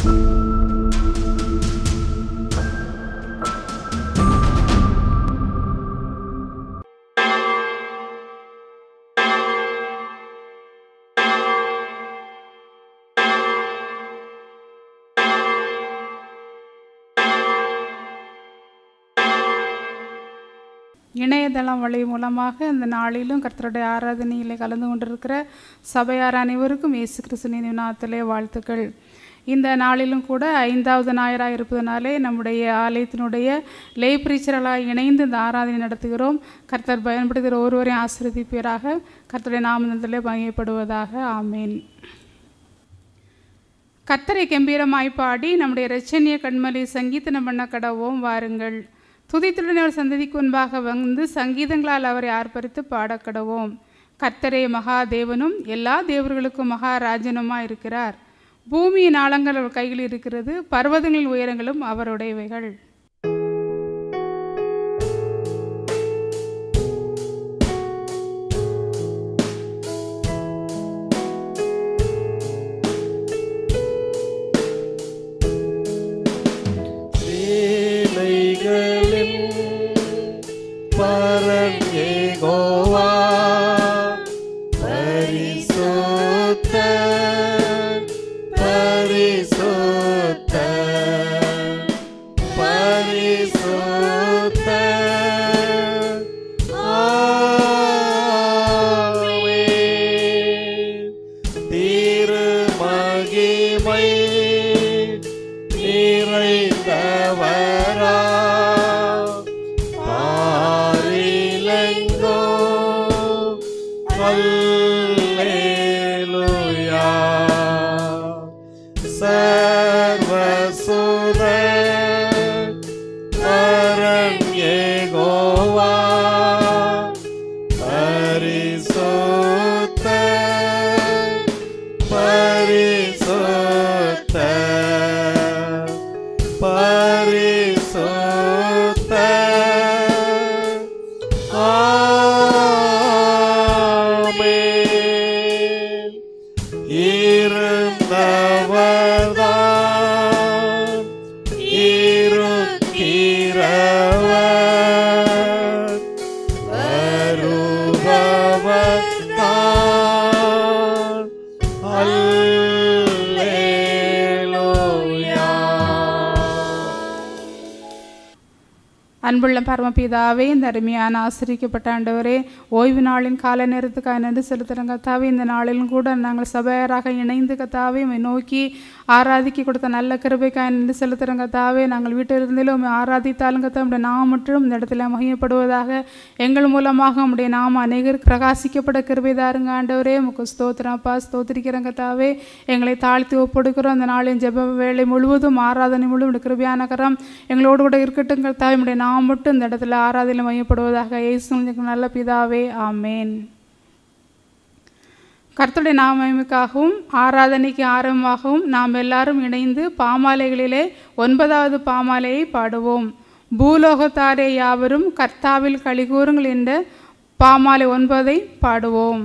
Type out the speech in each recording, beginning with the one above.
இணையதளம் வழி மூலமாக இந்த நாளிலும் கர்த்தருடைய ஆராதனையில் கலந்து கொண்டிருக்கிற சபையார் அனைவருக்கும் இயேசு கிறிஸ்துவின் நாமத்திலே வாழ்த்துக்கள் இந்த நாளிலும் கூட ஐந்தாவது ஞாயிறாக இருப்பதனாலே நம்முடைய ஆலயத்தினுடைய லே பிரீச்சர்களாக இணைந்து இந்த ஆராதனை நடத்துகிறோம் கர்த்தர் பயன்படுத்துகிற ஒருவரையும் ஆசிர்வதிப்பீராக கர்த்தருடைய நாமத்திலே மகிமைப்படுவதாக ஆமேன் கத்தரை கம்பீரமாய் பாடி நம்முடைய இரட்சணிய கண்மலை சங்கீதனம் பண்ண கடவோம் வாருங்கள் துதித்துடன் அவர் சந்ததிக்கு முன்பாக வந்து சங்கீதங்களால் அவரை ஆர்ப்பரித்து பாடக்கடவோம் கர்த்தரே மகாதேவனும் எல்லா தேவர்களுக்கும் மகாராஜனுமாய் இருக்கிறார் பூமியின் ஆழங்கள் அவர் கையில் இருக்கிறது பர்வதங்களின் உயரங்களும் அவருடையவைகள் சேனைகளின் பரன் யெகோவா, பரிசுத்த, பரிசுத்த, பரிசுத்த. ஆமென். திருமகிமை நிறைந்தவரா பாரிலெங்கோ அல்லேலூயா சர்வசுத பரன் யெகோவா பரிசுத்த பரிசுத்த பரிசுத்த ஆமென் இருந்தவர்தான் இருக்கிறவர் வருபவர்தான் அல்லேலூயா அன்புள்ள பரமபிதாவே இந்த அருமையான ஆசிரிக்கப்பட்ட ஆண்டவரே ஓய்வு நாளின் கால நேரத்துக்காக நன்றி செலுத்துகிறோம் கத்தாவே இந்த நாளிலும் கூட நாங்கள் சபையராக இணைந்து கத்தாவே உம்மை நோக்கி ஆராதிக்க கொடுத்த நல்ல கிருபைக்காக நன்றி செலுத்துகிறோம் கத்தாவே நாங்கள் வீட்டில் இருந்திலும் உம்மை ஆராதித்தாலும் கத்தா உடைய நாம் மட்டும் இந்த இடத்துல மகிமைப்படுவதாக எங்கள் மூலமாக உம்முடைய நாம அநேகர் பிரகாசிக்கப்பட கிருபை தாருங்க ஆண்டவரே உமக்கு ஸ்தோத்திரம் அப்பா ஸ்தோத்திரிக்கிறோம் கத்தாவே எங்களை தாழ்த்தி ஒப்படுக்கிறோம் இந்த நாளின் ஜெப வேலை முழுவதும் ஆராதனை முழுவதும் உம்முடைய கிருபையான கரம் எங்களோடு கூட இருக்கட்டும் கர்த்தாவே உம்முடைய நாம் மட்டும் இந்த இடத்துல ஆராதனை மையப்படுவதாக இயேசு நல்ல பிதாவே ஆமேன் கர்த்தருடைய நாமமைக்காகவும் ஆராதனைக்கு ஆரம்பமாகவும் நாம் எல்லாரும் இணைந்து பாமாலைகளிலே ஒன்பதாவது பாமாலையை பாடுவோம் பூலோகத்தாரே யாவரும் கர்த்தாவில் கலிகூறுங்கள் என்ற பாமாலை ஒன்பதை பாடுவோம்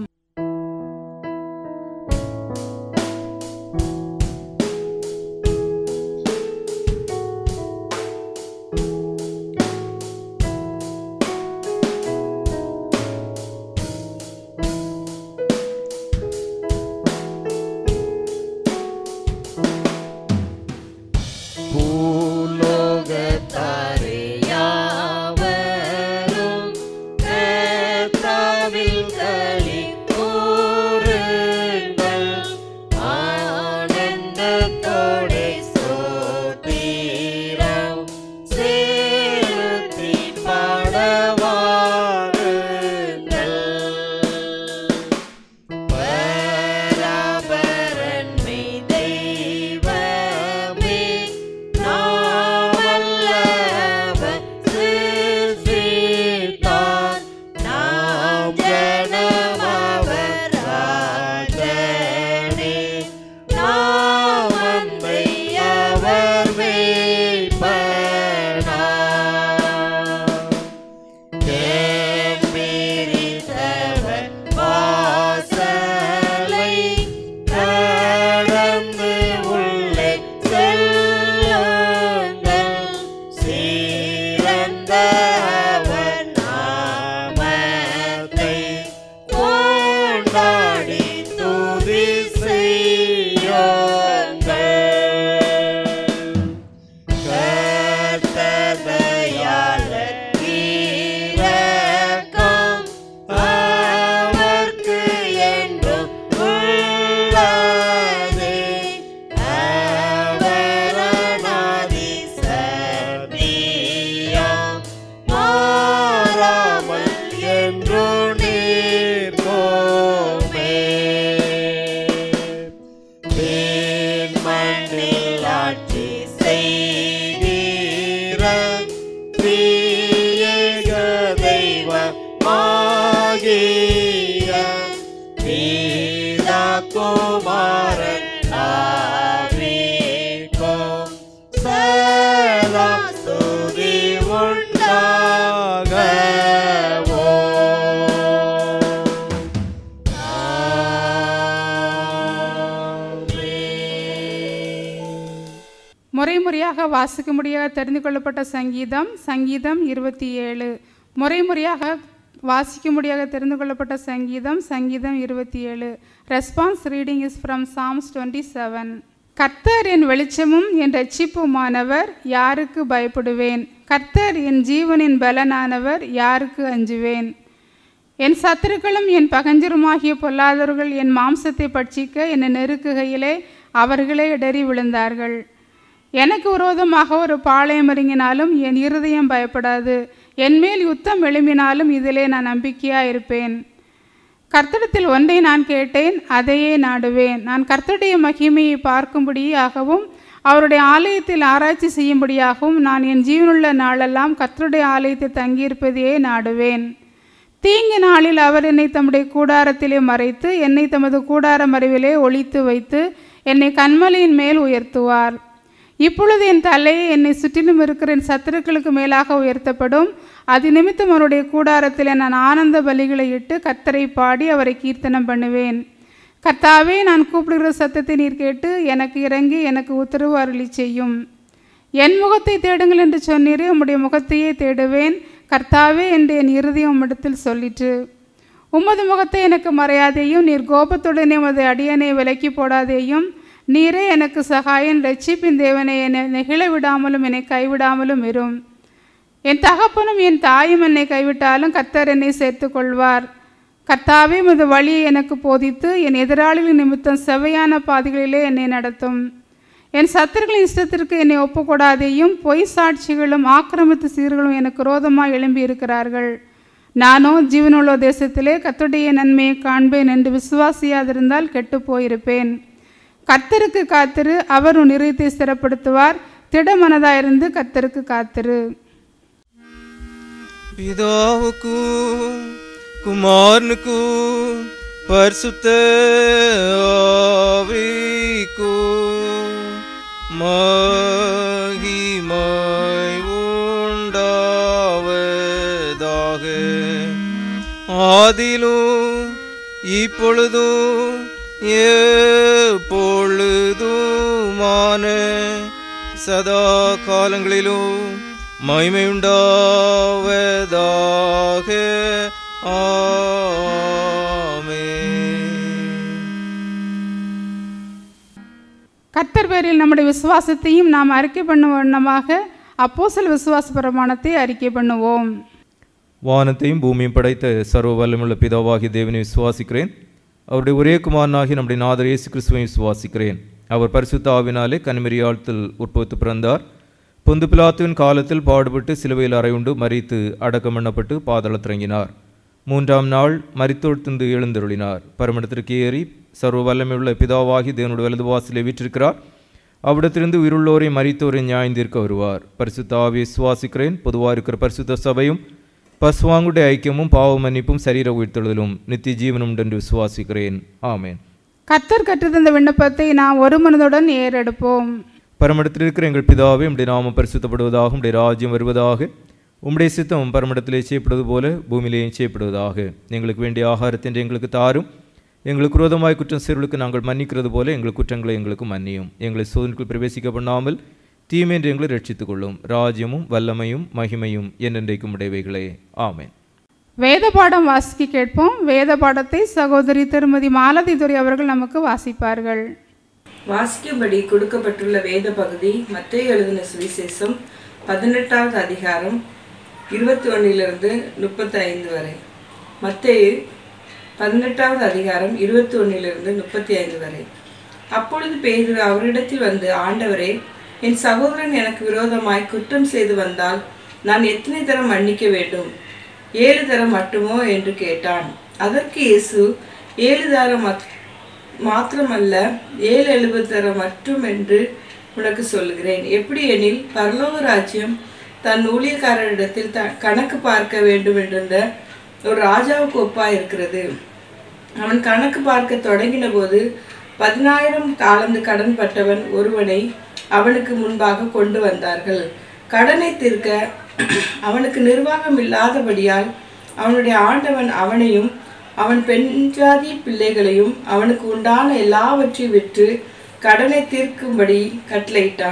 பூலோகத்தாரே யாவரும் கர்த்தாவில் களி முறை முறையாக வாசிக்கும்படியாக தெரிந்து கொள்ளப்பட்ட சங்கீதம் சங்கீதம் இருபத்தி ஏழு முறை முறையாக வாசிக்கும்படியாக தெரிந்து கொள்ளப்பட்ட சங்கீதம் சங்கீதம் இருபத்தி ஏழு response reading is from Psalms twenty seven கர்த்தர் என் வெளிச்சமும் என் ரட்சிப்புமானவர் யாருக்கு பயப்படுவேன் கர்த்தர் என் ஜீவனின் பலனானவர் யாருக்கு அஞ்சுவேன் என் சத்துருக்களும் என் பகஞ்சருமாகிய பொல்லாதவர்கள் என் மாம்சத்தை பட்சிக்க என்னை நெருக்குகையிலே அவர்களே இடறி விழுந்தார்கள் எனக்கு விரோதமாக ஒரு பாளையம் இறங்கினாலும் என் இருதயம் பயப்படாது என்மேல் யுத்தம் எழும்பினாலும் இதிலே நான் நம்பிக்கையாக இருப்பேன் கர்த்தரிடத்தில் ஒன்றை நான் கேட்டேன் அதையே நாடுவேன் நான் கர்த்தருடைய மகிமையை பார்க்கும்படியாகவும் அவருடைய ஆலயத்தில் ஆராய்ச்சி செய்யும்படியாகவும் நான் என் ஜீவனுள்ள நாளெல்லாம் கர்த்தருடைய ஆலயத்தில் தங்கியிருப்பதையே நாடுவேன் தீங்கு நாளில் அவர் என்னை தம்முடைய கூடாரத்திலே மறைத்து என்னை தமது கூடார மறைவிலே ஒளித்து வைத்து என்னை கண்மலையின் மேல் உயர்த்துவார் இப்பொழுது என் தலையை என்னை சுற்றிலும் இருக்கிற என் சத்துருக்களுக்கு மேலாக உயர்த்தப்படும் அது நிமித்தம் அவருடைய கூடாரத்தில் நான் ஆனந்த பலிகளை இட்டு கர்த்தரை பாடி அவரை கீர்த்தனம் பண்ணுவேன் கர்த்தாவே நான் கூப்பிடுகிற சத்தத்தை நீர் கேட்டு எனக்கு இறங்கி எனக்கு உத்தரவு அருளி செய்யும் என் முகத்தை தேடுங்கள் என்று சொன்னீரே உம்முடைய முகத்தையே தேடுவேன் கர்த்தாவே என்று என் இருதயம் உம்மிடத்தில் சொல்லிற்று உமது முகத்தை எனக்கு மறையாதேயும் நீர் கோபத்துடனே உமது அடியனை விலக்கி போடாதேயும் நீரே எனக்கு சகாயன் ரட்சிப்பின் தேவனை என்னை நெகிழ விடாமலும் என்னை கைவிடாமலும் இரும் என் தகப்பனும் என் தாயும் என்னை கைவிட்டாலும் கர்த்தர் என்னை சேர்த்துக் கொள்வார் கர்த்தாவே உமது வழியை எனக்கு போதித்து என் எதிராளிகளின் நிமித்தம் செவையான பாதைகளிலே என்னை நடத்தும் என் சத்துருகளின் இஷ்டத்திற்கு என்னை ஒப்புக்கூடாதேயும் பொய் சாட்சிகளும் ஆக்கிரமித்து சீர்களும் எனக்கு ரோதமாக எழும்பி இருக்கிறார்கள் நானோ ஜீவனுள்ள தேசத்திலே கர்த்தருடைய நன்மையை காண்பேன் என்று விசுவாசியாதிருந்தால் கெட்டுப் போயிருப்பேன் கர்த்தருக்கு காத்திரு அவர் உன் இருதயத்தை ஸ்திரப்படுத்துவார் திடமனதாயிருந்து கர்த்தருக்கு காத்திரு பிதாவுக்கு குமாரனுக்கு பரிசுத்த ஆவிக்கு மகிமை உண்டாவதாக ஆதிலும் இப்பொழுதும் எப்பொழுதுமான சதா காலங்களிலும் மகிமையுண்டாவதாக ஆமென் கர்த்தர் பேரில் நம்முடைய விசுவாசத்தையும் நாம் அறிக்கை பண்ணும் வண்ணமாக அப்போஸ்தல விசுவாச பிரமாணத்தை அறிக்கை பண்ணுவோம் வானத்தையும் பூமியும் படைத்த சர்வ வல்லமுள்ள பிதாவாகிய தேவனை விசுவாசிக்கிறேன் அவருடைய ஒரே குமாரனாகி நம்முடைய நாதர் இயேசு கிறிஸ்துவை விசுவாசிக்கிறேன் அவர் பரிசுத்த ஆவினாலே கன்மரியாழ்த்தில் உற்பத்தி பிறந்தார் பொந்து பிலாத்துவின் காலத்தில் பாடுபட்டு சிலுவையில் அறையுண்டு மறித்து அடக்கம் பண்ணப்பட்டு பாதாளத்திறங்கினார் மூன்றாம் நாள் மரித்தொழுந்து எழுந்தருளினார் பரமடத்திற்கு ஏறி சர்வ வல்லமையுள்ள பிதாவாகி தேவனுடைய வலது வாசலை வீற்றிருக்கிறார் அவ்விடத்திலிருந்து உயிருள்ளோரை மரித்தோரை நியாயந்திருக்க வருவார் பரிசுத்த ஆவியை சுவாசிக்கிறேன் பொதுவாக இருக்கிற பரிசுத்த சபையும் பசுவாங்குடைய ஐக்கியமும் பாவ மன்னிப்பும் சரீர உயிர்த்தெழுதலும் நித்திய ஜீவனும் உண்டு என்று விசுவாசிக்கிறேன் ஆமென் கர்த்தர் கற்றுத்தந்த விண்ணப்பத்தை நாம் ஒரு மனதுடன் ஏறெடுப்போம் பரமடத்தில் இருக்கிற எங்கள் பிதாவே உம்முடைய நாமம் பரிசுத்தப்படுவதாக உம்முடைய ராஜ்யம் வருவதாக உம்முடைய சித்தம் பரமடத்திலே செய்யப்படுவது போல பூமியிலேயும் செய்யப்படுவதாக எங்களுக்கு வேண்டிய ஆகாரத்தை எங்களுக்கு தாரும் எங்களுக்கு விரோதமாய் குற்றம் செய்வர்களுக்கு நாங்கள் மன்னிக்கிறது போல எங்கள் குற்றங்களை எங்களுக்கு மன்னியும் எங்களை சோதனைக்குள் பிரவேசிக்க பண்ணாமல் தீமை என்று எங்களை ரட்சித்துக் கொள்ளும் ராஜ்யமும் வல்லமையும் மகிமையும் என்னென்றைக்கும் உடையவைகளே ஆமென் வேத பாடம் வாசிக்க கேட்போம் வேத பாடத்தை சகோதரி திருமதி மாலதி துரை அவர்கள் நமக்கு வாசிப்பார்கள் வாசிக்கும்படி கொடுக்கப்பட்டுள்ள வேத பகுதி மத்தேயு எழுதின சுவிசேஷம் பதினெட்டாவது அதிகாரம் இருபத்தி ஒன்றிலிருந்து முப்பத்தி ஐந்து வரை மத்தேயு பதினெட்டாவது அதிகாரம் இருபத்தி ஒன்றிலிருந்து முப்பத்தி ஐந்து வரை அப்பொழுது பேதுரு அவரிடத்தில் வந்து ஆண்டவரே என் சகோதரன் எனக்கு விரோதமாய் குற்றம் செய்து வந்தால் நான் எத்தனை தரம் மன்னிக்க வேண்டும் ஏழு தரம் மட்டுமோ என்று கேட்டான் அதற்கு இயேசு ஏழு தரம் மத்- மாத்திரமல்ல ஏழு எழுபது தரம் மட்டும் என்று உனக்கு சொல்லுகிறேன் எப்படி எனில் பரலோக ராஜ்யம் தன் ஊழியக்காரரிடத்தில் த கணக்கு பார்க்க வேண்டும் என்ற ஒரு ராஜாவுக்கு ஒப்பா இருக்கிறது அவன் கணக்கு பார்க்க தொடங்கின போது பதினாயிரம் தாளந்து கடன் பட்டவன் ஒருவனை அவனுக்கு முன்பாக கொண்டு வந்தார்கள் கடனை தீர்க்க அவனுக்கு நிர்வாகம் இல்லாதபடியால் அவனுடைய ஆண்டவன் அவனையும் அவன் பெண் ஜாதி பிள்ளைகளையும் அவனுக்கு உண்டான எல்லாவற்றையும் விற்று கடனை தீர்க்கும்படி கட்டளையிட்டான்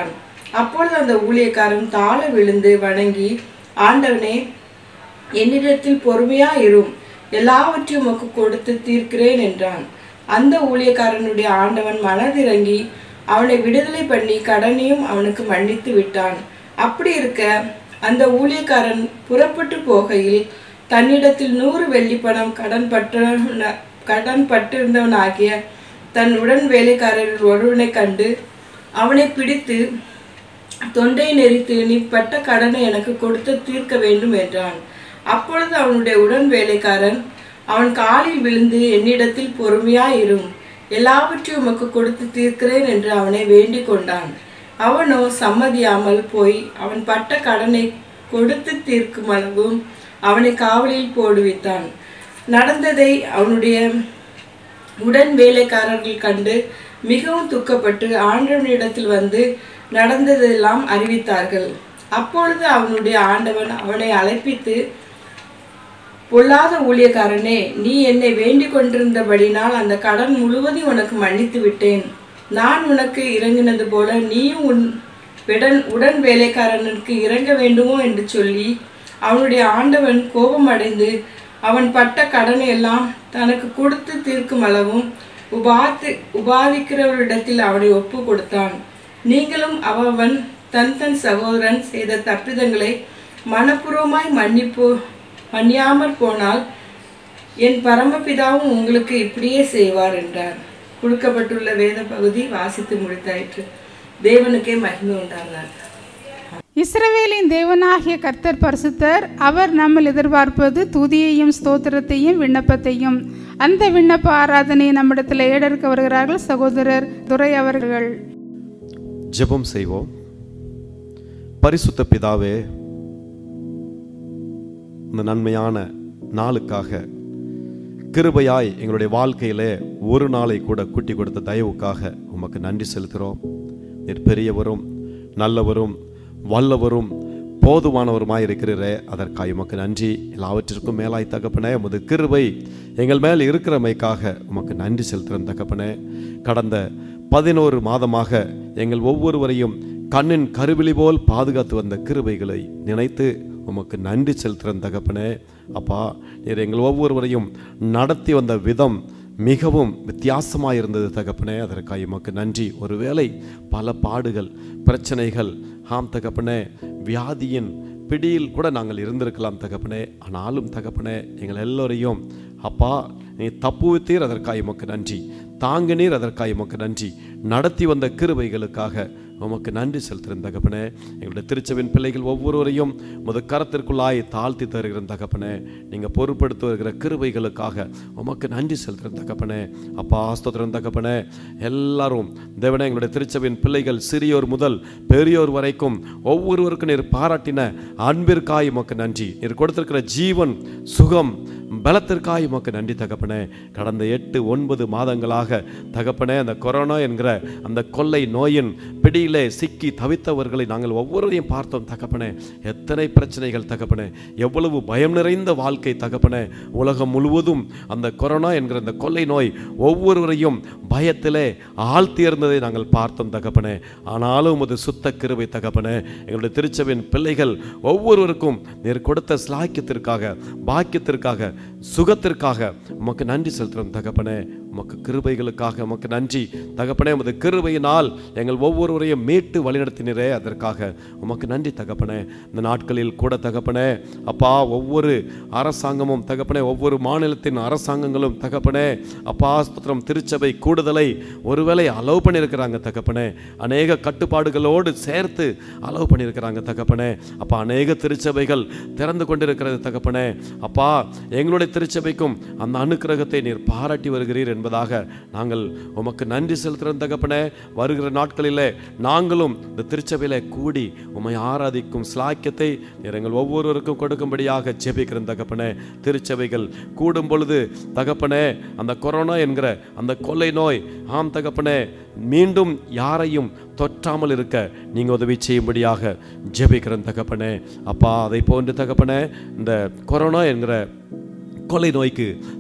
அப்பொழுது அந்த ஊழியக்காரன் தாழ விழுந்து வணங்கி ஆண்டவனே என்னிடத்தில் பொறுமையா இரும் எல்லாவற்றையும் உமக்கு கொடுத்து தீர்க்கிறேன் என்றான் அந்த ஊழியக்காரனுடைய ஆண்டவன் மனதிறங்கி அவனை விடுதலை பண்ணி கடனையும் அவனுக்கு மன்னித்து விட்டான் அப்படி இருக்க அந்த ஊழியக்காரன் புறப்பட்டு போகையில் தன்னிடத்தில் நூறு வெள்ளி பணம் கடன் பற்ற கடன் பட்டிருந்தவனாகிய தன் உடன் வேலைக்காரரில் ஒருவனை கண்டு அவனை பிடித்து தொண்டை நெறித்து நீ பட்ட கடனை எனக்கு கொடுத்து தீர்க்க வேண்டும் என்றான் அப்பொழுது அவனுடைய உடன் வேலைக்காரன் அவன் காலில் விழுந்து என்னிடத்தில் பொறுமையாயிரும் எல்லாவற்றையும் உமக்கு கொடுத்து தீர்க்கிறேன் என்று அவனை வேண்டிக் கொண்டான் அவனோ சம்மதியாமல் போய் அவன் பட்ட கடனை கொடுத்து தீர்க்கும் அளவும் அவனை காவலில் போடுவித்தான் நடந்ததை அவனுடைய உடன் வேலைக்காரர்கள் கண்டு மிகவும் துக்கப்பட்டு ஆண்டவனிடத்தில் வந்து நடந்ததெல்லாம் அறிவித்தார்கள் அப்பொழுது அவனுடைய ஆண்டவன் அவனை அழைப்பித்து பொல்லாத ஊழியக்காரனே நீ என்னை வேண்டிக் கொண்டிருந்தபடினால் அந்த கடன் முழுவதையும் உனக்கு மன்னித்து விட்டேன் நான் உனக்கு இறங்கினது போல நீயும் உன் உடன் உடன் வேலைக்காரனுக்கு இறங்க வேண்டுமோ என்று சொல்லி அவனுடைய ஆண்டவன் கோபமடைந்து அவன் பட்ட கடனை எல்லாம் தனக்கு கொடுத்து தீர்க்கும் அளவும் உபாத்து உபாதிக்கிறவரிடத்தில் அவனை ஒப்பு கொடுத்தான் நீங்களும் அவன் தன் தன் சகோதரன் செய்த தப்பிதங்களை மனப்பூர்வமாய் மன்னிப்பு மன்னியாமற் போனால் என் பரமபிதாவும் உங்களுக்கு இப்படியே செய்வார் என்றார் கொடுக்கப்பட்டுள்ள வேத பகுதி வாசித்து முடித்தாயிற்று தேவனுக்கே மகிமை உண்டானார் இஸ்ரவேலின் தேவனாகிய கர்த்தர் பரிசுத்தர் அவர் நம்மில் எதிர்பார்ப்பது துதியையும் ஸ்தோத்திரத்தையும் விண்ணப்பத்தையும் அந்த விண்ணப்ப ஆராதனையை நம்மிடத்தில் ஏடெடுக்க வருகிறார்கள் சகோதரர் துரை அவர்கள் ஜெபம் செய்வோம் பரிசுத்த பிதாவே இந்த நன்மையான நாளுக்காக கிருபையாய் எங்களுடைய வாழ்க்கையிலே ஒரு நாளை கூட கூட்டி கொடுத்த தயவுக்காக உமக்கு நன்றி செலுத்துகிறோம் நீர் பெரியவரும் நல்லவரும் வல்லவரும் போதுமானவருமாய் இருக்கிறீரே அதற்காக உமக்கு நன்றி எல்லாவற்றிற்கும் மேலாய் தகப்பனே உமது கிருபை எங்கள் மேல் இருக்கிறமைக்காக உமக்கு நன்றி செலுத்துகிறோம் தகப்பனே கடந்த பதினோரு மாதமாக எங்கள் ஒவ்வொருவரையும் கண்ணின் கருவிழி போல் பாதுகாத்து வந்த கிருபைகளை நினைத்து உமக்கு நன்றி செலுத்துகிறேன் தகப்பனே அப்பா நீர் எங்கள் ஒவ்வொருவரையும் நடத்தி வந்த விதம் மிகவும் வித்தியாசமாக இருந்தது தகப்பனே அதற்காக உமக்கு நன்றி ஒருவேளை பல பாடுகள் பிரச்சனைகள் ஆம் தகப்பனே வியாதியின் பிடியில் கூட நாங்கள் இருந்திருக்கலாம் தகப்பனே ஆனாலும் தகப்பனே எங்கள் எல்லோரையும் அப்பா நீ தப்புவித்தீர் அதற்காக உமக்கு நன்றி தாங்கினீர் அதற்காக உமக்கு நன்றி நடத்தி வந்த கிருபைகளுக்காக உமக்கு நன்றி செலுத்துகிறேன் தகப்பனே எங்களுடைய திருச்சபின் பிள்ளைகள் ஒவ்வொருவரையும் முத கரத்திற்குள்ளாய் தாழ்த்தி தருகிறேன் தகப்பனே நீங்கள் பொறுப்படுத்தி வருகிற கிருபைகளுக்காக உமக்கு நன்றி செலுத்துகிறேன் தகப்பனே அப்பா ஆஸ்தோத்திரம் தகப்பனே எல்லாரும் தேவனே எங்களுடைய திருச்சபின் பிள்ளைகள் சிறியோர் முதல் பெரியோர் வரைக்கும் ஒவ்வொருவருக்கும் நீர் பாராட்டின அன்பிற்காய் உமக்கு நன்றி நீர் கொடுத்திருக்கிற ஜீவன் சுகம் பலத்திற்காய் உமக்கு நன்றி தகப்பனே கடந்த எட்டு ஒன்பது மாதங்களாக தகப்பனே அந்த கொரோனா என்கிற அந்த கொள்ளை நோயின் பிடியிலே சிக்கி தவித்தவர்களை நாங்கள் ஒவ்வொருவரையும் பார்த்தோம் தகப்பனே எத்தனை பிரச்சனைகள் தகப்பனே எவ்வளவு பயம் நிறைந்த வாழ்க்கை தகப்பனே உலகம் முழுவதும் அந்த கொரோனா என்கிற அந்த கொள்ளை நோய் ஒவ்வொருவரையும் பயத்திலே ஆழ்த்தியிருந்ததை நாங்கள் பார்த்தோம் தகப்பனே ஆனாலும் உமது சுத்த கிருபை தகப்பனே எங்களுடைய திருச்சபையின் பிள்ளைகள் ஒவ்வொருவருக்கும் நீர் கொடுத்த ஸ்லாக்கியத்திற்காக பாக்கியத்திற்காக சுகத்திற்காக உமக்கு நன்றி செலுத்துகிறோம் தகப்பனே உமக்கு கிருபைகளுக்காக உமக்கு நன்றி தகப்பனே உமது கிருபையினால் எங்கள் ஒவ்வொருவரையும் மீட்டு வழிநடத்தினரே அதற்காக உமக்கு நன்றி தகப்பனே இந்த நாட்களில் கூட தகப்பனே அப்பா ஒவ்வொரு அரசாங்கமும் தகப்பனே ஒவ்வொரு மாநிலத்தின் அரசாங்கங்களும் தகப்பனே அப்பா ஸ்தோத்திரம் திருச்சபை கூடுதலை ஒருவேளை அலோவ் பண்ணியிருக்கிறாங்க தகப்பனே அநேக கட்டுப்பாடுகளோடு சேர்த்து அலோவ் பண்ணியிருக்கிறாங்க தகப்பனே அப்பா அநேக திருச்சபைகள் திறந்து கொண்டிருக்கிறது தகப்பனே அப்பா எங்களுடைய திருச்சபைக்கும் அந்த அனுக்கிரகத்தை நீர் பாராட்டி வருகிறீர் என்பதாக நாங்கள் உமக்கு நன்றி செலுத்துகிறோம் தகப்பனே வருகிற நாட்களிலே நாங்களும் இந்த திருச்சபையில கூடி உம்மை ஆராதிக்கும் ஸ்லாக்கியத்தை நீர் எங்கள் ஒவ்வொருவருக்கும் கொடுக்கும்படியாக ஜெபிக்கிறோம் தகப்பனே திருச்சபைகள் கூடும் பொழுது தகப்பனே அந்த கொரோனா என்கிற அந்த கொள்ளை நோய் ஆம் தகப்பனே மீண்டும் யாரையும் தொற்றாமல் இருக்க நீங்கள் உதவி செய்யும்படியாக ஜெபிக்கிறேன் தகப்பனே அப்பா அதை போன்று தகப்பனே இந்த கொரோனா என்கிற கொலை நோய்க்கு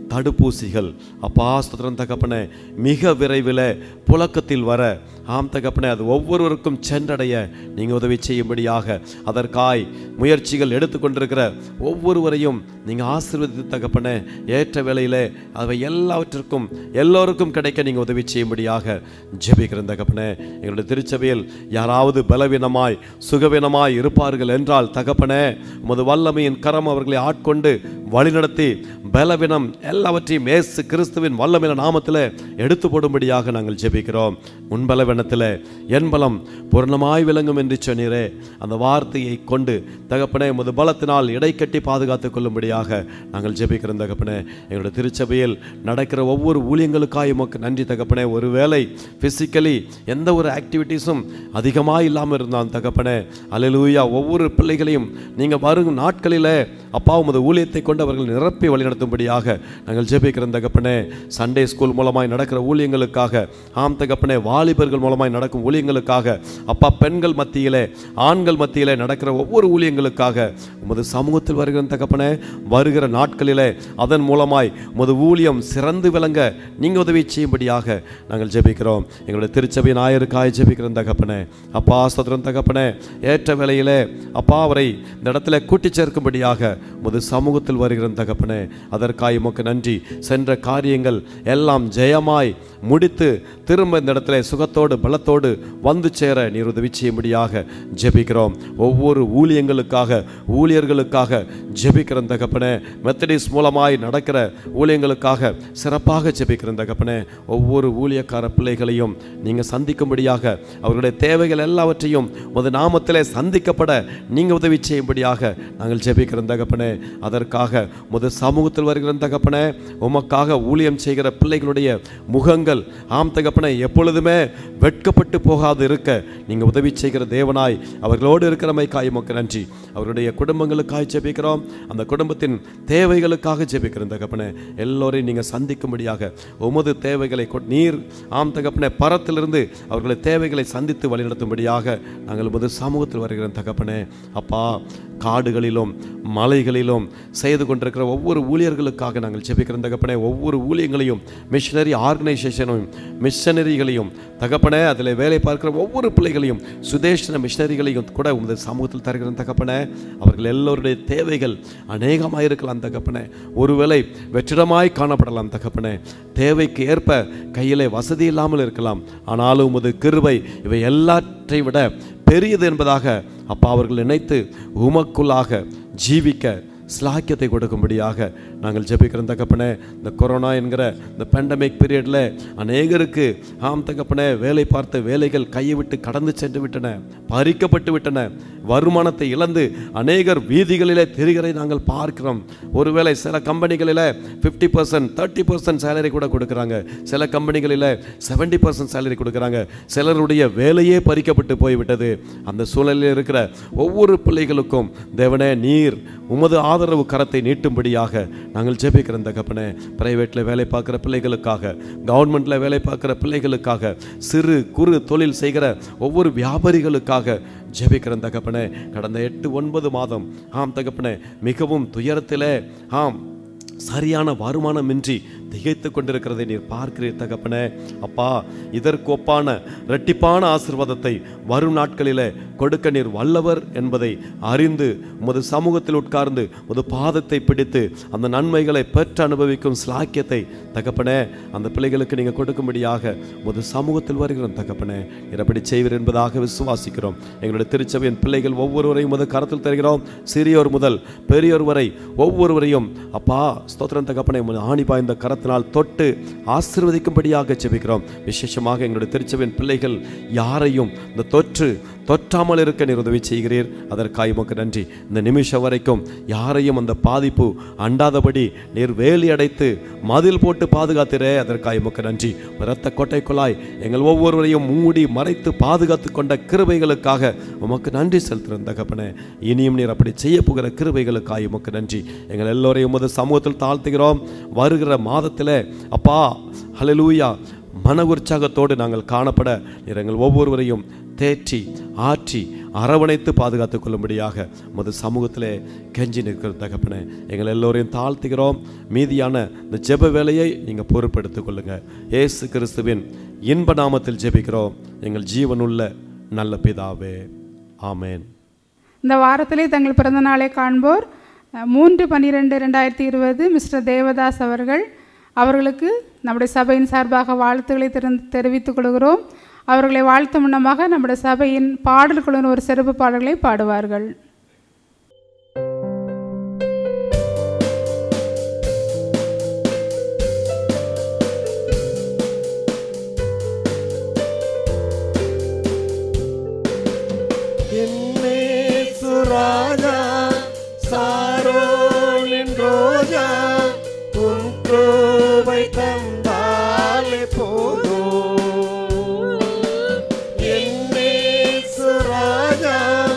தடுப்பூசிகள் அப்பா ஸ்தோத்திரம் தகப்பனே மிக விரைவில் புழக்கத்தில் வர ஆம் தகப்பனே அது ஒவ்வொருவருக்கும் சென்றடைய நீங்கள் உதவி செய்யும்படியாக அதற்காய் முயற்சிகள் எடுத்துக்கொண்டிருக்கிற ஒவ்வொருவரையும் நீங்கள் ஆசீர்வதித்து தகப்பனே ஏற்ற வேளையிலே அவை எல்லாவற்றிற்கும் எல்லோருக்கும் கிடைக்க நீங்கள் உதவி செய்யும்படியாக ஜெபிக்கிறேன் தகப்பனே எங்களுடைய திருச்சபையில் யாராவது பலவீனமாய் சுகவீனமாய் இருப்பார்கள் என்றால் தகப்பனே உமது வல்லமையின் கரம் அவர்களை ஆட்கொண்டு வழிநடத்தி பலவீனம் எல்லாவற்றையும் ஏசு கிறிஸ்துவின் வல்லமையின நாமத்தில் எடுத்து போடும்படியாக நாங்கள் ஜெபிக்கிறோம் உன் பலவீனத்தில் என் பலம் பூர்ணமாய் விளங்கும் என்று சொன்னீரே அந்த வார்த்தையை கொண்டு தகப்பனே உமது பலத்தினால் இடைக்கட்டி பாதுகாத்துக் கொள்ளும்படியாக நாங்கள் ஜெபிக்கிறோம் தகப்பனே எங்களுடைய திருச்சபையில் நடக்கிற ஒவ்வொரு ஊழியங்களுக்காக உமக்கு நன்றி தகப்பனே ஒருவேளை ஃபிசிக்கலி எந்த ஒரு ஆக்டிவிட்டீஸும் அதிகமாக இல்லாமல் இருந்தான் தகப்பனே அல்லேலூயா ஒவ்வொரு பிள்ளைகளையும் நீங்கள் வரும் நாட்களில் அப்பா உமது ஊழியத்தை கொண்டு அவர்கள் நிரப்பி வழிநடத்தும்படியாக நாங்கள் ஜெபிக்கிறோம் தகப்பனே சண்டே ஸ்கூல் மூலமாய் நடக்கிற ஊழியங்களுக்காக ஆம் தகப்பனே வாலிபர்கள் மூலமாய் நடக்கும் ஊழியங்களுக்காக அப்பா பெண்கள் மத்தியிலே ஆண்கள் மத்தியிலே நடக்கிற ஒவ்வொரு ஊழியங்களுக்காக உமது சமூகத்தில் வருகிற தகப்பனே வருகிற நாட்களிலே அதன் மூலமாய் உமது ஊழியம் சிறந்து விளங்க நீங்கள் உதவி செய்யும்படியாக நாங்கள் ஜெபிக்கிறோம் எங்களுடைய திருச்சபை நாயருக்காய் ஜெபிக்கிறோம் தகப்பனே அப்பா சதுரன் தகப்பனே ஏற்ற வேளையிலே அப்பா அவரை இந்த இடத்துல கூட்டிச் சேர்க்கும்படியாக உமது சமூகத்தில் வருகிற தகப்பனே அதற்காய் உமக்கு நன்றி சென்ற காரியங்கள் எல்லாம் ஜெயமாய் முடித்து திரும்ப இந்த இடத்துல சுகத்தோடு பலத்தோடு வந்து சேர நீர் உதவி செய்யும்படியாக ஜெபிக்கிறோம் ஒவ்வொரு ஊழியங்களுக்காக ஊழியர்களுக்காக ஜெபிக்கிறோம் தகப்பனே மெத்தடிஸ் மூலமாய் நடக்கிற ஊழியங்களுக்காக சிறப்பாக ஜெபிக்கிறோம் தகப்பனே ஒவ்வொரு ஊழியக்கார பிள்ளைகளையும் நீங்கள் சந்திக்கும்படியாக அவர்களுடைய தேவைகள் எல்லாவற்றையும் உமது நாமத்திலே சந்திக்கப்பட நீங்கள் உதவி செய்யும்படியாக நாங்கள் ஜெபிக்கிறோம் தகப்பனே அதற்காக முது சமூகத்தில் வருகிற தகப்பனே உமக்காக ஊழியம் செய்கிற பிள்ளைகளுடைய முகங்கள் ஆம் தகப்பனே எப்பொழுதுமே வெட்கப்பட்டு போகாது இருக்க நீங்கள் உதவி செய்கிற தேவனாய் அவர்களோடு இருக்கிறமை காயமக்கு நன்றி அவருடைய குடும்பங்களுக்காய் ஜெபிக்கிறோம் அந்த குடும்பத்தின் தேவைகளுக்காக ஜெபிக்கிறோம் தகப்பனே எல்லோரையும் நீங்கள் சந்திக்கும்படியாக உமது தேவைகளை கொ- நீர் ஆம் தகப்பனே பரத்திலிருந்து அவர்களை தேவைகளை சந்தித்து வழிநடத்தும்படியாக நாங்கள் உமது சமூகத்தில் வருகிற தகப்பனே அப்பா காடுகளிலும் மலைகளிலும் செய்து கொண்டிருக்கிற ஒவ்வொரு ஊழியர்களுக்காக நாங்கள் ஜெபிக்கிற தகப்பனே ஒவ்வொரு ஊழியங்களையும் மிஷனரி ஆர்கனைசேஷனும் மிஷனரிகளையும் தகப்பனே அதில் வேலை பார்க்கிற ஒவ்வொரு பிள்ளைகளையும் சுதேஷன மிஷனரிகளையும் கூட உமது சமூகத்தில் தருகிற தகப்பனே அவர்கள் எல்லோருடைய தேவைகள் அநேகமாக இருக்கலாம் தகப்பனே ஒருவேளை வெற்றிடமாய் காணப்படலாம் தகப்பனே தேவைக்கு ஏற்ப கையிலே வசதி இல்லாமல் இருக்கலாம் ஆனாலும் உமது கிருபை இவை எல்லாற்றை விட பெரியது என்பதாக அப்பா அவர்கள் நினைத்து உமக்குள்ளாக ஜீவிக்க ஸ்லாக்கியத்தை கொடுக்கும்படியாக நாங்கள் ஜெபிக்கிறோம் தகப்பனே இந்த கொரோனா என்கிற இந்த பேண்டமிக் பீரியடில் அநேகருக்கு ஆம் தகப்பனே வேலை பார்த்த வேலைகள் கையை விட்டு கடந்து சென்று விட்டன பறிக்கப்பட்டு விட்டன வருமானத்தை இழந்து அநேகர் வீதிகளிலே திரிகிறதை நாங்கள் பார்க்கிறோம் ஒருவேளை சில கம்பெனிகளில் fifty percent thirty percent salary கூட கொடுக்குறாங்க சில கம்பெனிகளில் செவன்டி பர்சன்ட் சேலரி கொடுக்குறாங்க சிலருடைய வேலையே பறிக்கப்பட்டு போய்விட்டது அந்த சூழலில் இருக்கிற ஒவ்வொரு பிள்ளைகளுக்கும் தேவனே நீர் உமது ஆதரவு கரத்தை நீட்டும்படியாக நாங்கள் ஜெபிக்கிறோம் தகப்பனே பிரைவேட்டில் வேலை பார்க்குற பிள்ளைகளுக்காக கவர்மெண்ட்டில் வேலை பார்க்குற பிள்ளைகளுக்காக சிறு குறு தொழில் செய்கிற ஒவ்வொரு வியாபாரிகளுக்காக ஜெபிக்கிறோம் தகப்பனே கடந்த எட்டு ஒன்பது மாதம் ஆம் தகப்பனே மிகவும் துயரத்திலே ஆம் சரியான வருமானமின்றி திகைத்து கொண்டிருக்கிறதை நீர் பார்க்கிறீர் தகப்பனே அப்பா இதற்கு ஒப்பான இரட்டிப்பான ஆசீர்வாதத்தை வரும் நாட்களிலே கொடுக்க நீர் வல்லவர் என்பதை அறிந்து உமது சமூகத்தில் உட்கார்ந்து உமது பாதத்தை பிடித்து அந்த நன்மைகளை பெற்று அனுபவிக்கும் ஸ்லாக்கியத்தை தகப்பனே அந்த பிள்ளைகளுக்கு நீங்கள் கொடுக்கும்படியாக உமது சமூகத்தில் வருகிறோம் தகப்பனே நீர் அப்படி செய்வீர் என்பதாக விசுவாசிக்கிறோம் எங்களுடைய திருச்சபையின் பிள்ளைகள் ஒவ்வொருவரையும் உமது கரத்தில் தருகிறோம் சிறியோர் முதல் பெரியோர் வரை ஒவ்வொருவரையும் அப்பா ஸ்தோத்திரம் தகப்பனே உமது ஆணி பாய்ந்த கரத்தினால் தொட்டு ஆசீர்வதிக்கும்படியாக ஜெபிக்கிறோம் விசேஷமாக எங்களுடைய திருச்சபையின் பிள்ளைகள் யாரையும் இந்த தொற்று தொற்றாமல் இருக்க நீர் உதவி செய்கிறீர் அதற்காக உமக்கு நன்றி இந்த நிமிஷம் வரைக்கும் யாரையும் அந்த பாதிப்பு அண்டாதபடி நீர் வேலி அடைத்து மதில் போட்டு பாதுகாத்திரே அதற்காக உமக்கு நன்றி இரத்த கொட்டைக்குள்ளாய் எங்கள் ஒவ்வொருவரையும் மூடி மறைத்து பாதுகாத்து கொண்ட கிருபைகளுக்காக உமக்கு நன்றி செலுத்துகிறேன் தகப்பனே இனியும் நீர் அப்படி செய்ய போகிற கிருபைகளுக்காக உமக்கு நன்றி எங்கள் எல்லோரையும் உமது சமூகத்தில் தாழ்த்துகிறோம் வருகிற மாதத்தில் அப்பா ஹalleluya மன உற்சாகத்தோடு நாங்கள் காணப்பட நீர் எங்கள் ஒவ்வொருவரையும் தேற்றி ஆற்றி அரவணைத்து பாதுகாத்துக் கொள்ளும்படியாக உமது சமூகத்திலே கெஞ்சி நிற்கிற தகப்பனே எங்கள் எல்லோரையும் தாழ்த்துகிறோம் மீதியான இந்த ஜெப வேலையை நீங்கள் பொறுப்பெடுத்துக் கொள்ளுங்க ஏசு கிறிஸ்துவின் இன்ப நாமத்தில் ஜெபிக்கிறோம் எங்கள் ஜீவனுள்ள நல்ல பிதாவே ஆமென் இந்த வாரத்திலே தங்கள் பிறந்த நாளை காண்போர் அஹ், மூன்று பன்னிரெண்டு ரெண்டாயிரத்தி இருபது மிஸ்டர் தேவதாஸ் அவர்கள் அவர்களுக்கு நம்முடைய சபையின் சார்பாக வாழ்த்துக்களை தெரிந்து தெரிவித்துக் கொள்கிறோம் அவர்களை வாழ்த்து முன்னமாக நம்முடைய சபையின் பாடல்களுடன் ஒரு சிறப்பு பாடல்களை பாடுவார்கள் சுராஜா சாரோலின் ரோஜா உன் கோவை தந்தாலே போதும் என்னே சுராஜா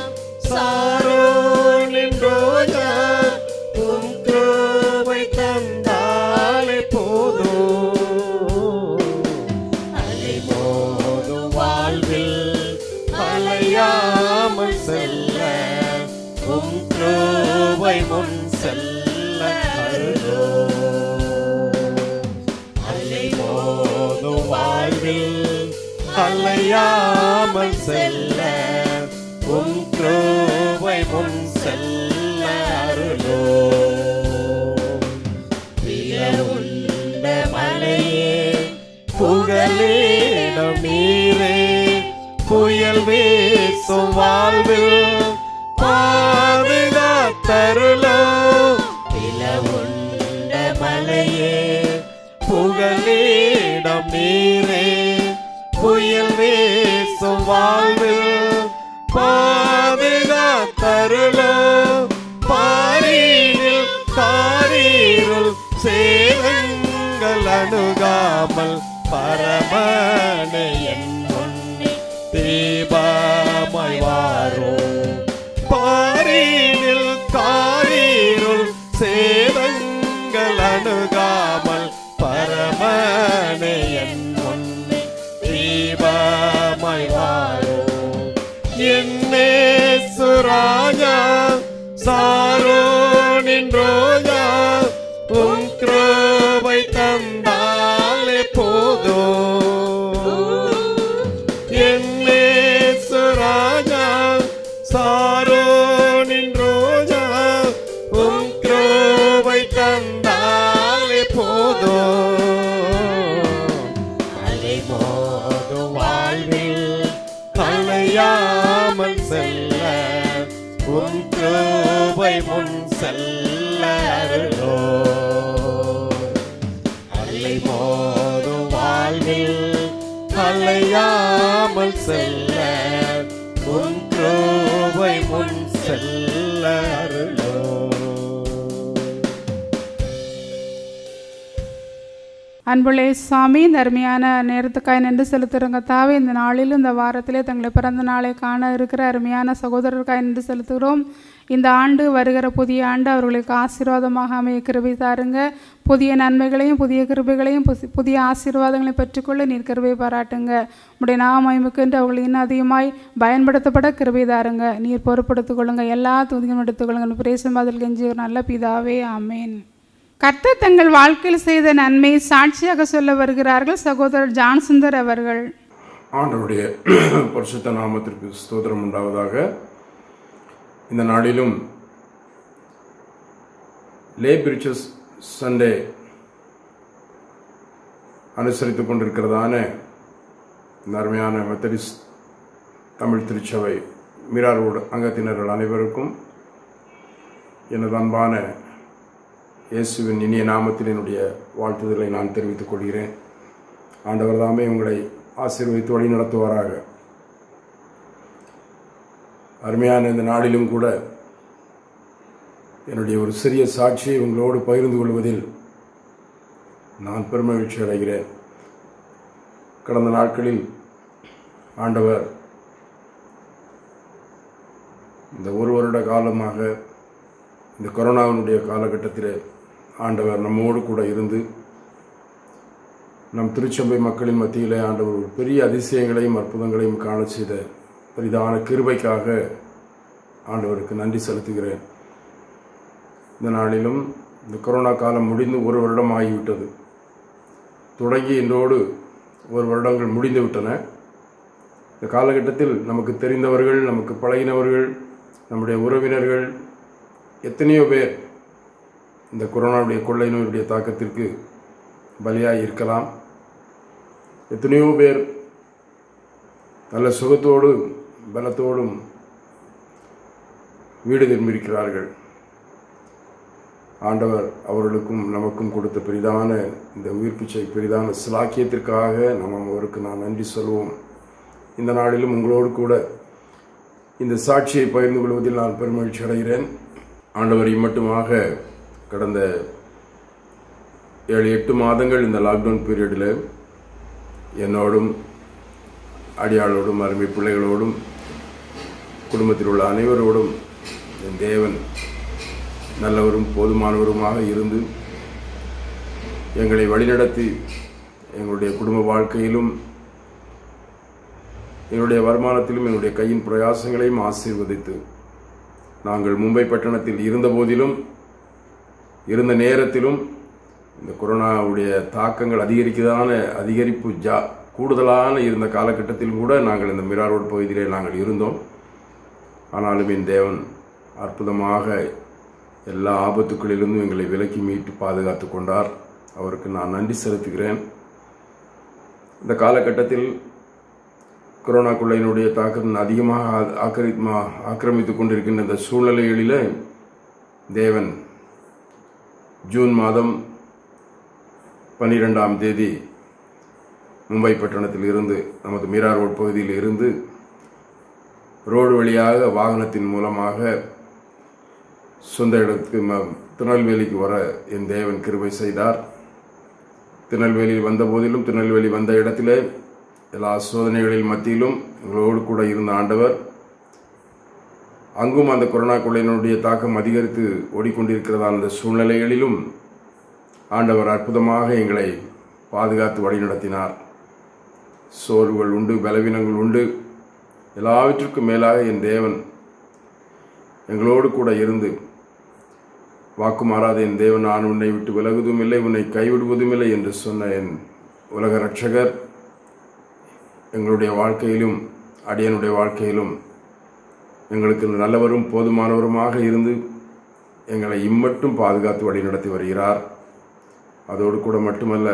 சாரோலின் ரோஜா உன் கோவை தந்தாலே போதும் அலை மோதும் வாழ்வில் அலையாமல் செல்ல உம் கிருபை முன் செல்ல அருளோ அலை மோதும் வாழ்வில் அலையாமல் செல்ல உம் கிருபை முன் செல்ல அருளோ உள்ள மலையே புகலிடம் நீரே புயல் வீசும் வாழ்வில் பாதுகாத்தருளோ உள்ள மலையே புகலிடம் நீரே புயல் வீசும் வாழ்வில் பாதுகாத்தருளோ பாரியில் காரீருள் சேதங்கள் அணுகாமல் பரமனை என் முன்னே தீபமாய் வாரும் பாரியில் காரீருள் சேதங்கள் அணுகாமல் பரமனை என் முன்னே தீபமாய் வாரும் என்னே சுராஜா சாரோனின் ரோஜா உன் கிருபை தந்தாலே போதும் என்னே சுராஜா சாரோனின் ரோஜா உன் கிருபை தந்தாலே போதும் அலை மோதும் வாழ்வில் அலையாமல் செல்ல உன் கிருபை முன் செல்ல அருளோ அலை மோதும் வாழ்வில் அலையாமல் செல்ல உன் கிருபை முன் செல்ல அருளோ அன்புள்ளே சுவாமி இந்த அருமையான நேரத்துக்காய் நன்றி செலுத்துகிறோங்க தாவே இந்த நாளிலும் இந்த வாரத்திலே தங்களை பிறந்த நாளை காண இருக்கிற அருமையான சகோதரருக்காய் நன்றி செலுத்துகிறோம் இந்த ஆண்டு வருகிற புதிய ஆண்டு அவர்களுக்கு ஆசீர்வாதமாக அமைய கிருபை தாருங்க புதிய நன்மைகளையும் புதிய கிருபைகளையும் புசி- புதிய ஆசீர்வாதங்களையும் பெற்றுக்கொள்ள நீர் கிருபை பாராட்டுங்க உடைய நாமயமுக்கென்று அவர்கள் இன்னும் அதிகமாய் பயன்படுத்தப்பட கிருபை தாருங்க நீர் பொறுப்படுத்திக் கொள்ளுங்க எல்லா துதியும் எடுத்துக்கொள்ளுங்க பிரேசம் பதில் கெஞ்சி ஒரு நல்ல பிதாவே ஆமேன் கர்த்தர் தங்கள் வாழ்க்கையில் செய்த நன்மையை சாட்சியாக சொல்ல வருகிறார்கள் சகோதரர் ஜான்சுந்தர் அவர்கள் ஆண்டவருடைய பரிசுத்த நாமத்திற்கு ஸ்தோத்திரம் உண்டாவதாக இந்த நாளிலும் லே பிரிச்சஸ் சண்டே அனுசரித்துக் கொண்டிருக்கிறதான இந்த அருமையான மெத்தடிஸ் தமிழ் திருச்சபை மீராரோடு அங்கத்தினர்கள் அனைவருக்கும் எனது அன்பான இயேசுவின் இனிய நாமத்தில் என்னுடைய வாழ்த்துதலை நான் தெரிவித்துக் கொள்கிறேன் ஆண்டவர் தாமே உங்களை ஆசீர்வதித்து வழி நடத்துவாராக அருமையான இந்த நாளிலும் கூட என்னுடைய ஒரு சிறிய சாட்சியை உங்களோடு பகிர்ந்து கொள்வதில் நான் பெருமகிழ்ச்சி அடைகிறேன் கடந்த நாட்களில் ஆண்டவர் இந்த ஒரு வருட காலமாக இந்த கொரோனாவினுடைய காலகட்டத்திலே ஆண்டவர் நம்மோடு கூட இருந்து நம் திருச்சபை மக்களின் மத்தியிலே ஆண்டவர் ஒரு பெரிய அதிசயங்களையும் அற்புதங்களையும் காண செய்த பெரிதான கிருபைக்காக ஆண்டவருக்கு நன்றி செலுத்துகிறேன் இந்த நாளிலும் இந்த கொரோனா காலம் முடிந்து ஒரு வருடம் ஆகிவிட்டது தொடங்கி இன்றோடு ஒரு வருடங்கள் முடிந்து விட்டன இந்த காலகட்டத்தில் நமக்கு தெரிந்தவர்கள் நமக்கு பழகினவர்கள் நம்முடைய உறவினர்கள் எத்தனையோ பேர் இந்த கொரோனாவுடைய கொள்ளை நோயுடைய தாக்கத்திற்கு பலியாகி இருக்கலாம் எத்தனையோ பேர் நல்ல சுகத்தோடு பலத்தோடும் வீடு திரும்பியிருக்கிறார்கள் ஆண்டவர் அவர்களுக்கும் நமக்கும் கொடுத்த பெரிதான இந்த உயிர் பிச்சை பெரிதான சிலாக்கியத்திற்காக நம்ம அவருக்கு நான் நன்றி சொல்வோம் இந்த நாளிலும் உங்களோடு கூட இந்த சாட்சியை பகிர்ந்து கொள்வதில் நான் பெருமகிழ்ச்சி அடைகிறேன் ஆண்டவர் இம்மட்டுமாக கடந்த ஏழு எட்டு மாதங்கள் இந்த லாக்டவுன் பீரியடில் என்னோடும் அடியாளோடும் அருமை பிள்ளைகளோடும் குடும்பத்தில் உள்ள அனைவரோடும் என் தேவன் நல்லவரும் போதுமானவருமாக இருந்து எங்களை வழிநடத்தி எங்களுடைய குடும்ப வாழ்க்கையிலும் என்னுடைய வருமானத்திலும் என்னுடைய கையின் பிரயாசங்களையும் ஆசீர்வதித்து நாங்கள் மும்பை பட்டணத்தில் இருந்த போதிலும் இருந்த நேரத்திலும் இந்த கொரோனாவுடைய தாக்கங்கள் அதிகரிக்கதான அதிகரிப்பு ஜா கூடுதலான இருந்த காலகட்டத்திலும் கூட நாங்கள் இந்த மிரா ரோடு பகுதியிலே நாங்கள் இருந்தோம் ஆனாலும் என் தேவன் அற்புதமாக எல்லா ஆபத்துக்களிலிருந்தும் எங்களை விலக்கி மீட்டு பாதுகாத்து கொண்டார் அவருக்கு நான் நன்றி செலுத்துகிறேன் இந்த காலகட்டத்தில் கொரோனா கொள்ளையினுடைய தாக்கம் அதிகமாக ஆ- ஆக்கிரி மா- ஆக்கிரமித்துக் கொண்டிருக்கின்ற இந்த சூழ்நிலைகளில் தேவன் ஜூன் மாதம் பன்னிரெண்டாம் தேதி மும்பை பட்டணத்தில் இருந்து நமது மீரா ரோட் பகுதியில் இருந்து ரோடு வழியாக வாகனத்தின் மூலமாக சொந்த இடத்துக்கு ம- திருநெல்வேலிக்கு வர என் தேவன் கிருபை செய்தார் திருநெல்வேலியில் வந்த போதிலும் திருநெல்வேலி வந்த இடத்திலே எல்லா சோதனைகளின் மத்தியிலும் எங்களோடு கூட இருந்த ஆண்டவர் அங்கும் அந்த கொரோனா கொள்ளையினுடைய தாக்கம் அதிகரித்து ஓடிக்கொண்டிருக்கிறதான அந்த சூழ்நிலைகளிலும் ஆண்டவர் அற்புதமாக எங்களை பாதுகாத்து வழிநடத்தினார் சோர்வுகள் உண்டு பலவீனங்கள் உண்டு எல்லாவற்றிற்கும் மேலாக என் தேவன் எங்களோடு கூட இருந்து வாக்கு மாறாத என் தேவன் நான் உன்னை விட்டு விலகுவதும் இல்லை உன்னை கைவிடுவதும் இல்லை என்று சொன்ன என் உலக ரட்சகர் எங்களுடைய வாழ்க்கையிலும் அடியனுடைய வாழ்க்கையிலும் எங்களுக்கு நல்லவரும் போதுமானவருமாக இருந்து எங்களை இம்மட்டும் பாதுகாத்து வழிநடத்தி வருகிறார் அதோடு கூட மட்டுமல்ல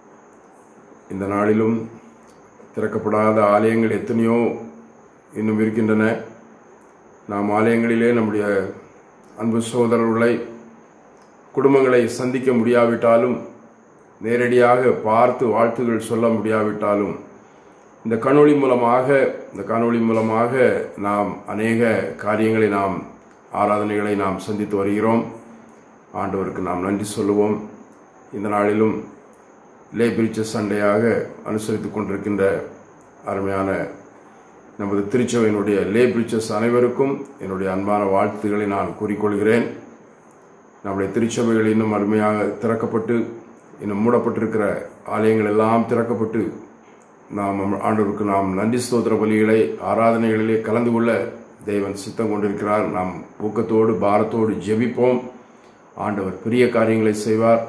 இந்த நாளிலும் திறக்கப்படாத ஆலயங்கள் எத்தனையோ இன்னும் இருக்கின்றன நாம் ஆலயங்களிலே நம்முடைய அன்பு சகோதரர்களை குடும்பங்களை சந்திக்க முடியாவிட்டாலும் நேரடியாக பார்த்து வாழ்த்துகள் சொல்ல முடியாவிட்டாலும் இந்த காணொளி மூலமாக இந்த காணொளி மூலமாக நாம் அநேக காரியங்களை நாம் ஆராதனைகளை நாம் சந்தித்து வருகிறோம் ஆண்டவருக்கு நாம் நன்றி சொல்லுவோம் இந்த நாளிலும் லே பிரிச்ச சண்டையாக அனுசரித்துக் கொண்டிருக்கின்ற அருமையான நமது திருச்சபையினுடைய லே பிரிச்சஸ் அனைவருக்கும் என்னுடைய அன்பான வாழ்த்துக்களை நான் கூறிக்கொள்கிறேன் நம்முடைய திருச்சபைகள் இன்னும் அருமையாக திறக்கப்பட்டு இன்னும் மூடப்பட்டிருக்கிற ஆலயங்கள் எல்லாம் திறக்கப்பட்டு நாம் ஆண்டவருக்கு நாம் நன்றி ஸ்தோத்திர பலிகளை ஆராதனைகளிலே கலந்து கொள்ள தேவன் சித்தம் கொண்டிருக்கிறார் நாம் ஊக்கத்தோடு பாரத்தோடு ஜெபிப்போம் ஆண்டவர் பெரிய காரியங்களை செய்வார்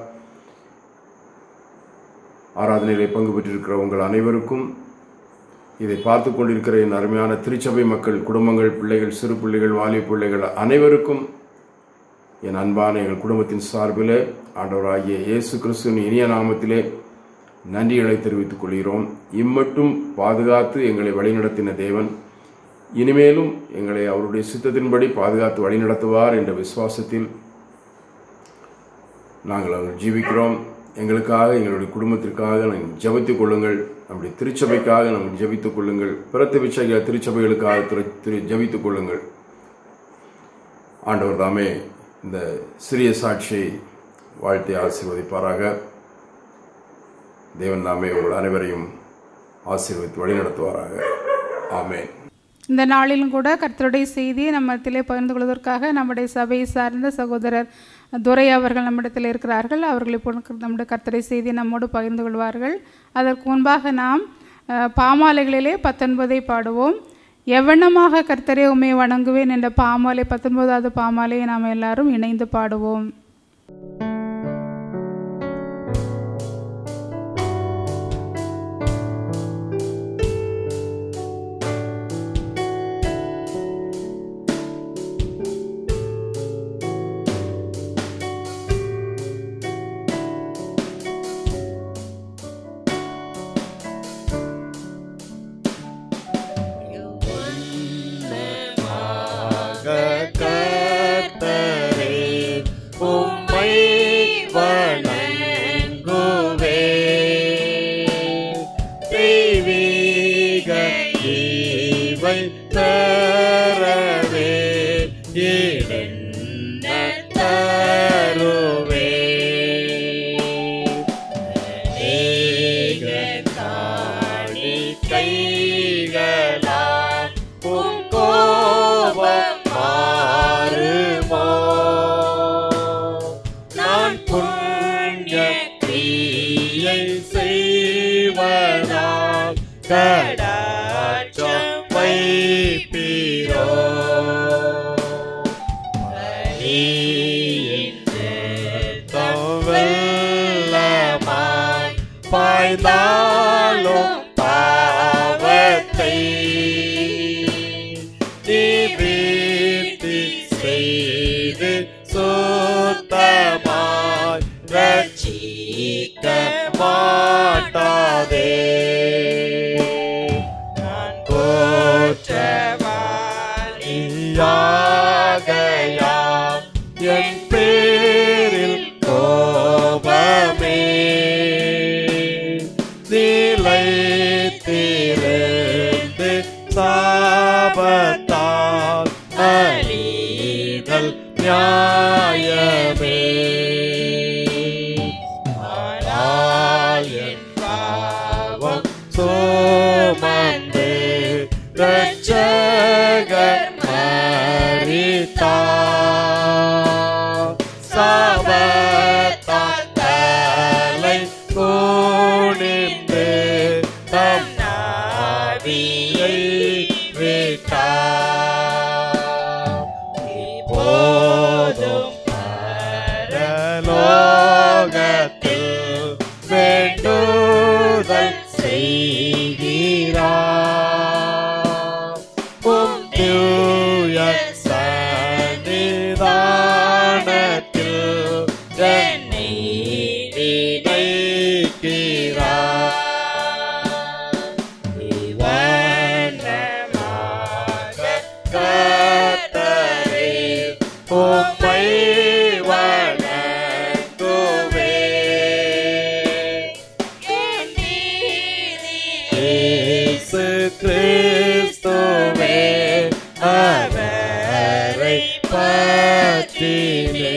ஆராதனையிலே பங்கு பெற்றிருக்கிற உங்கள் அனைவருக்கும் இதை பார்த்து கொண்டிருக்கிற என் அருமையான திருச்சபை மக்கள் குடும்பங்கள் பிள்ளைகள் சிறு பிள்ளைகள் வாலிப பிள்ளைகள் அனைவருக்கும் என் அன்பான எங்கள் குடும்பத்தின் சார்பிலே ஆண்டவராகிய இயேசு கிறிஸ்துவின் இனிய நாமத்திலே நன்றிகளை தெரிவித்துக் கொள்கிறோம் இம்மட்டும் பாதுகாத்து எங்களை வழிநடத்தின தேவன் இனிமேலும் எங்களை அவருடைய சித்தத்தின்படி பாதுகாத்து வழிநடத்துவார் என்ற விசுவாசத்தில் நாங்கள் அவர் ஜீவிக்கிறோம் எங்களுக்காக எங்களுடைய குடும்பத்திற்காக நாங்கள் ஜெபித்துக் கொள்ளுங்கள் நம்முடைய திருச்சபைக்காக நாங்கள் ஜெபித்துக் கொள்ளுங்கள் பிற திருச்சபை திருச்சபைகளுக்காக திரு திரு ஜெபித்துக் கொள்ளுங்கள் ஆண்டவர் தாமே இந்த சிறிய சாட்சியை வாழ்த்தி ஆசீர்வதிப்பாராக தேவன் தாமே உங்கள் அனைவரையும் ஆசீர்வதித்து வழிநடத்துவாராக ஆமென் இந்த நாளிலும் கூட கர்த்தருடைய செய்தியை நம்மத்திலே பகிர்ந்து கொள்வதற்காக நம்முடைய சபையை சார்ந்த சகோதரர் துரை அவர்கள் நம்மிடத்தில் இருக்கிறார்கள் அவர்கள் இப்போ நம்முடைய கர்த்தருடைய செய்தியை நம்மோடு பகிர்ந்து கொள்வார்கள் அதற்கு முன்பாக நாம் அஹ், பாமாலைகளிலே பத்தொன்பதை பாடுவோம் எவ்வண்ணமாக கர்த்தரே உம்மை வணங்குவேன் என்ற பாமாலை பத்தொன்பதாவது பாமாலையை நாம் எல்லாரும் இணைந்து பாடுவோம் கர்த்தரே உம்மை வணங்குவே தெய்வீக ஈவை தரவே என்ன தருவே அநேக காணிக்கைகளால் உம் கோபம் மாறுமோ நான் புண்ணிய கிரியை செய்வதால் கடாட்சம் வைப்பீரோ பலியின் இரத்தம் வெள்ளமாய் பாய்ந்தாலும் பாவத்தை நிவர்த்தி செய்து சுத்தமாய் ரட்சிக்க மாட்டாதே நான் போற்றவாளியாகையாம் என் பேரில் கோபமே நிலைத்திருந்து சாபத்தால் அழிதல் நியாயமே ஆனால் என் பாவம் சுமந்து ரட்சகர் மரித்தார் சாபத்தால் தலை குனிந்து தம் நாவியை விட்டார் இப்போதும் பரலோகத்தில் வேண்டுதல் செய்கிறார் உம் தூய சன்னிதானத்தில் என்னை நினைக்கிறார் இவனமாக கர்த்தரே உம்மை வணங்குவே இயேசு கிறிஸ்துவே அவரை பற்றினே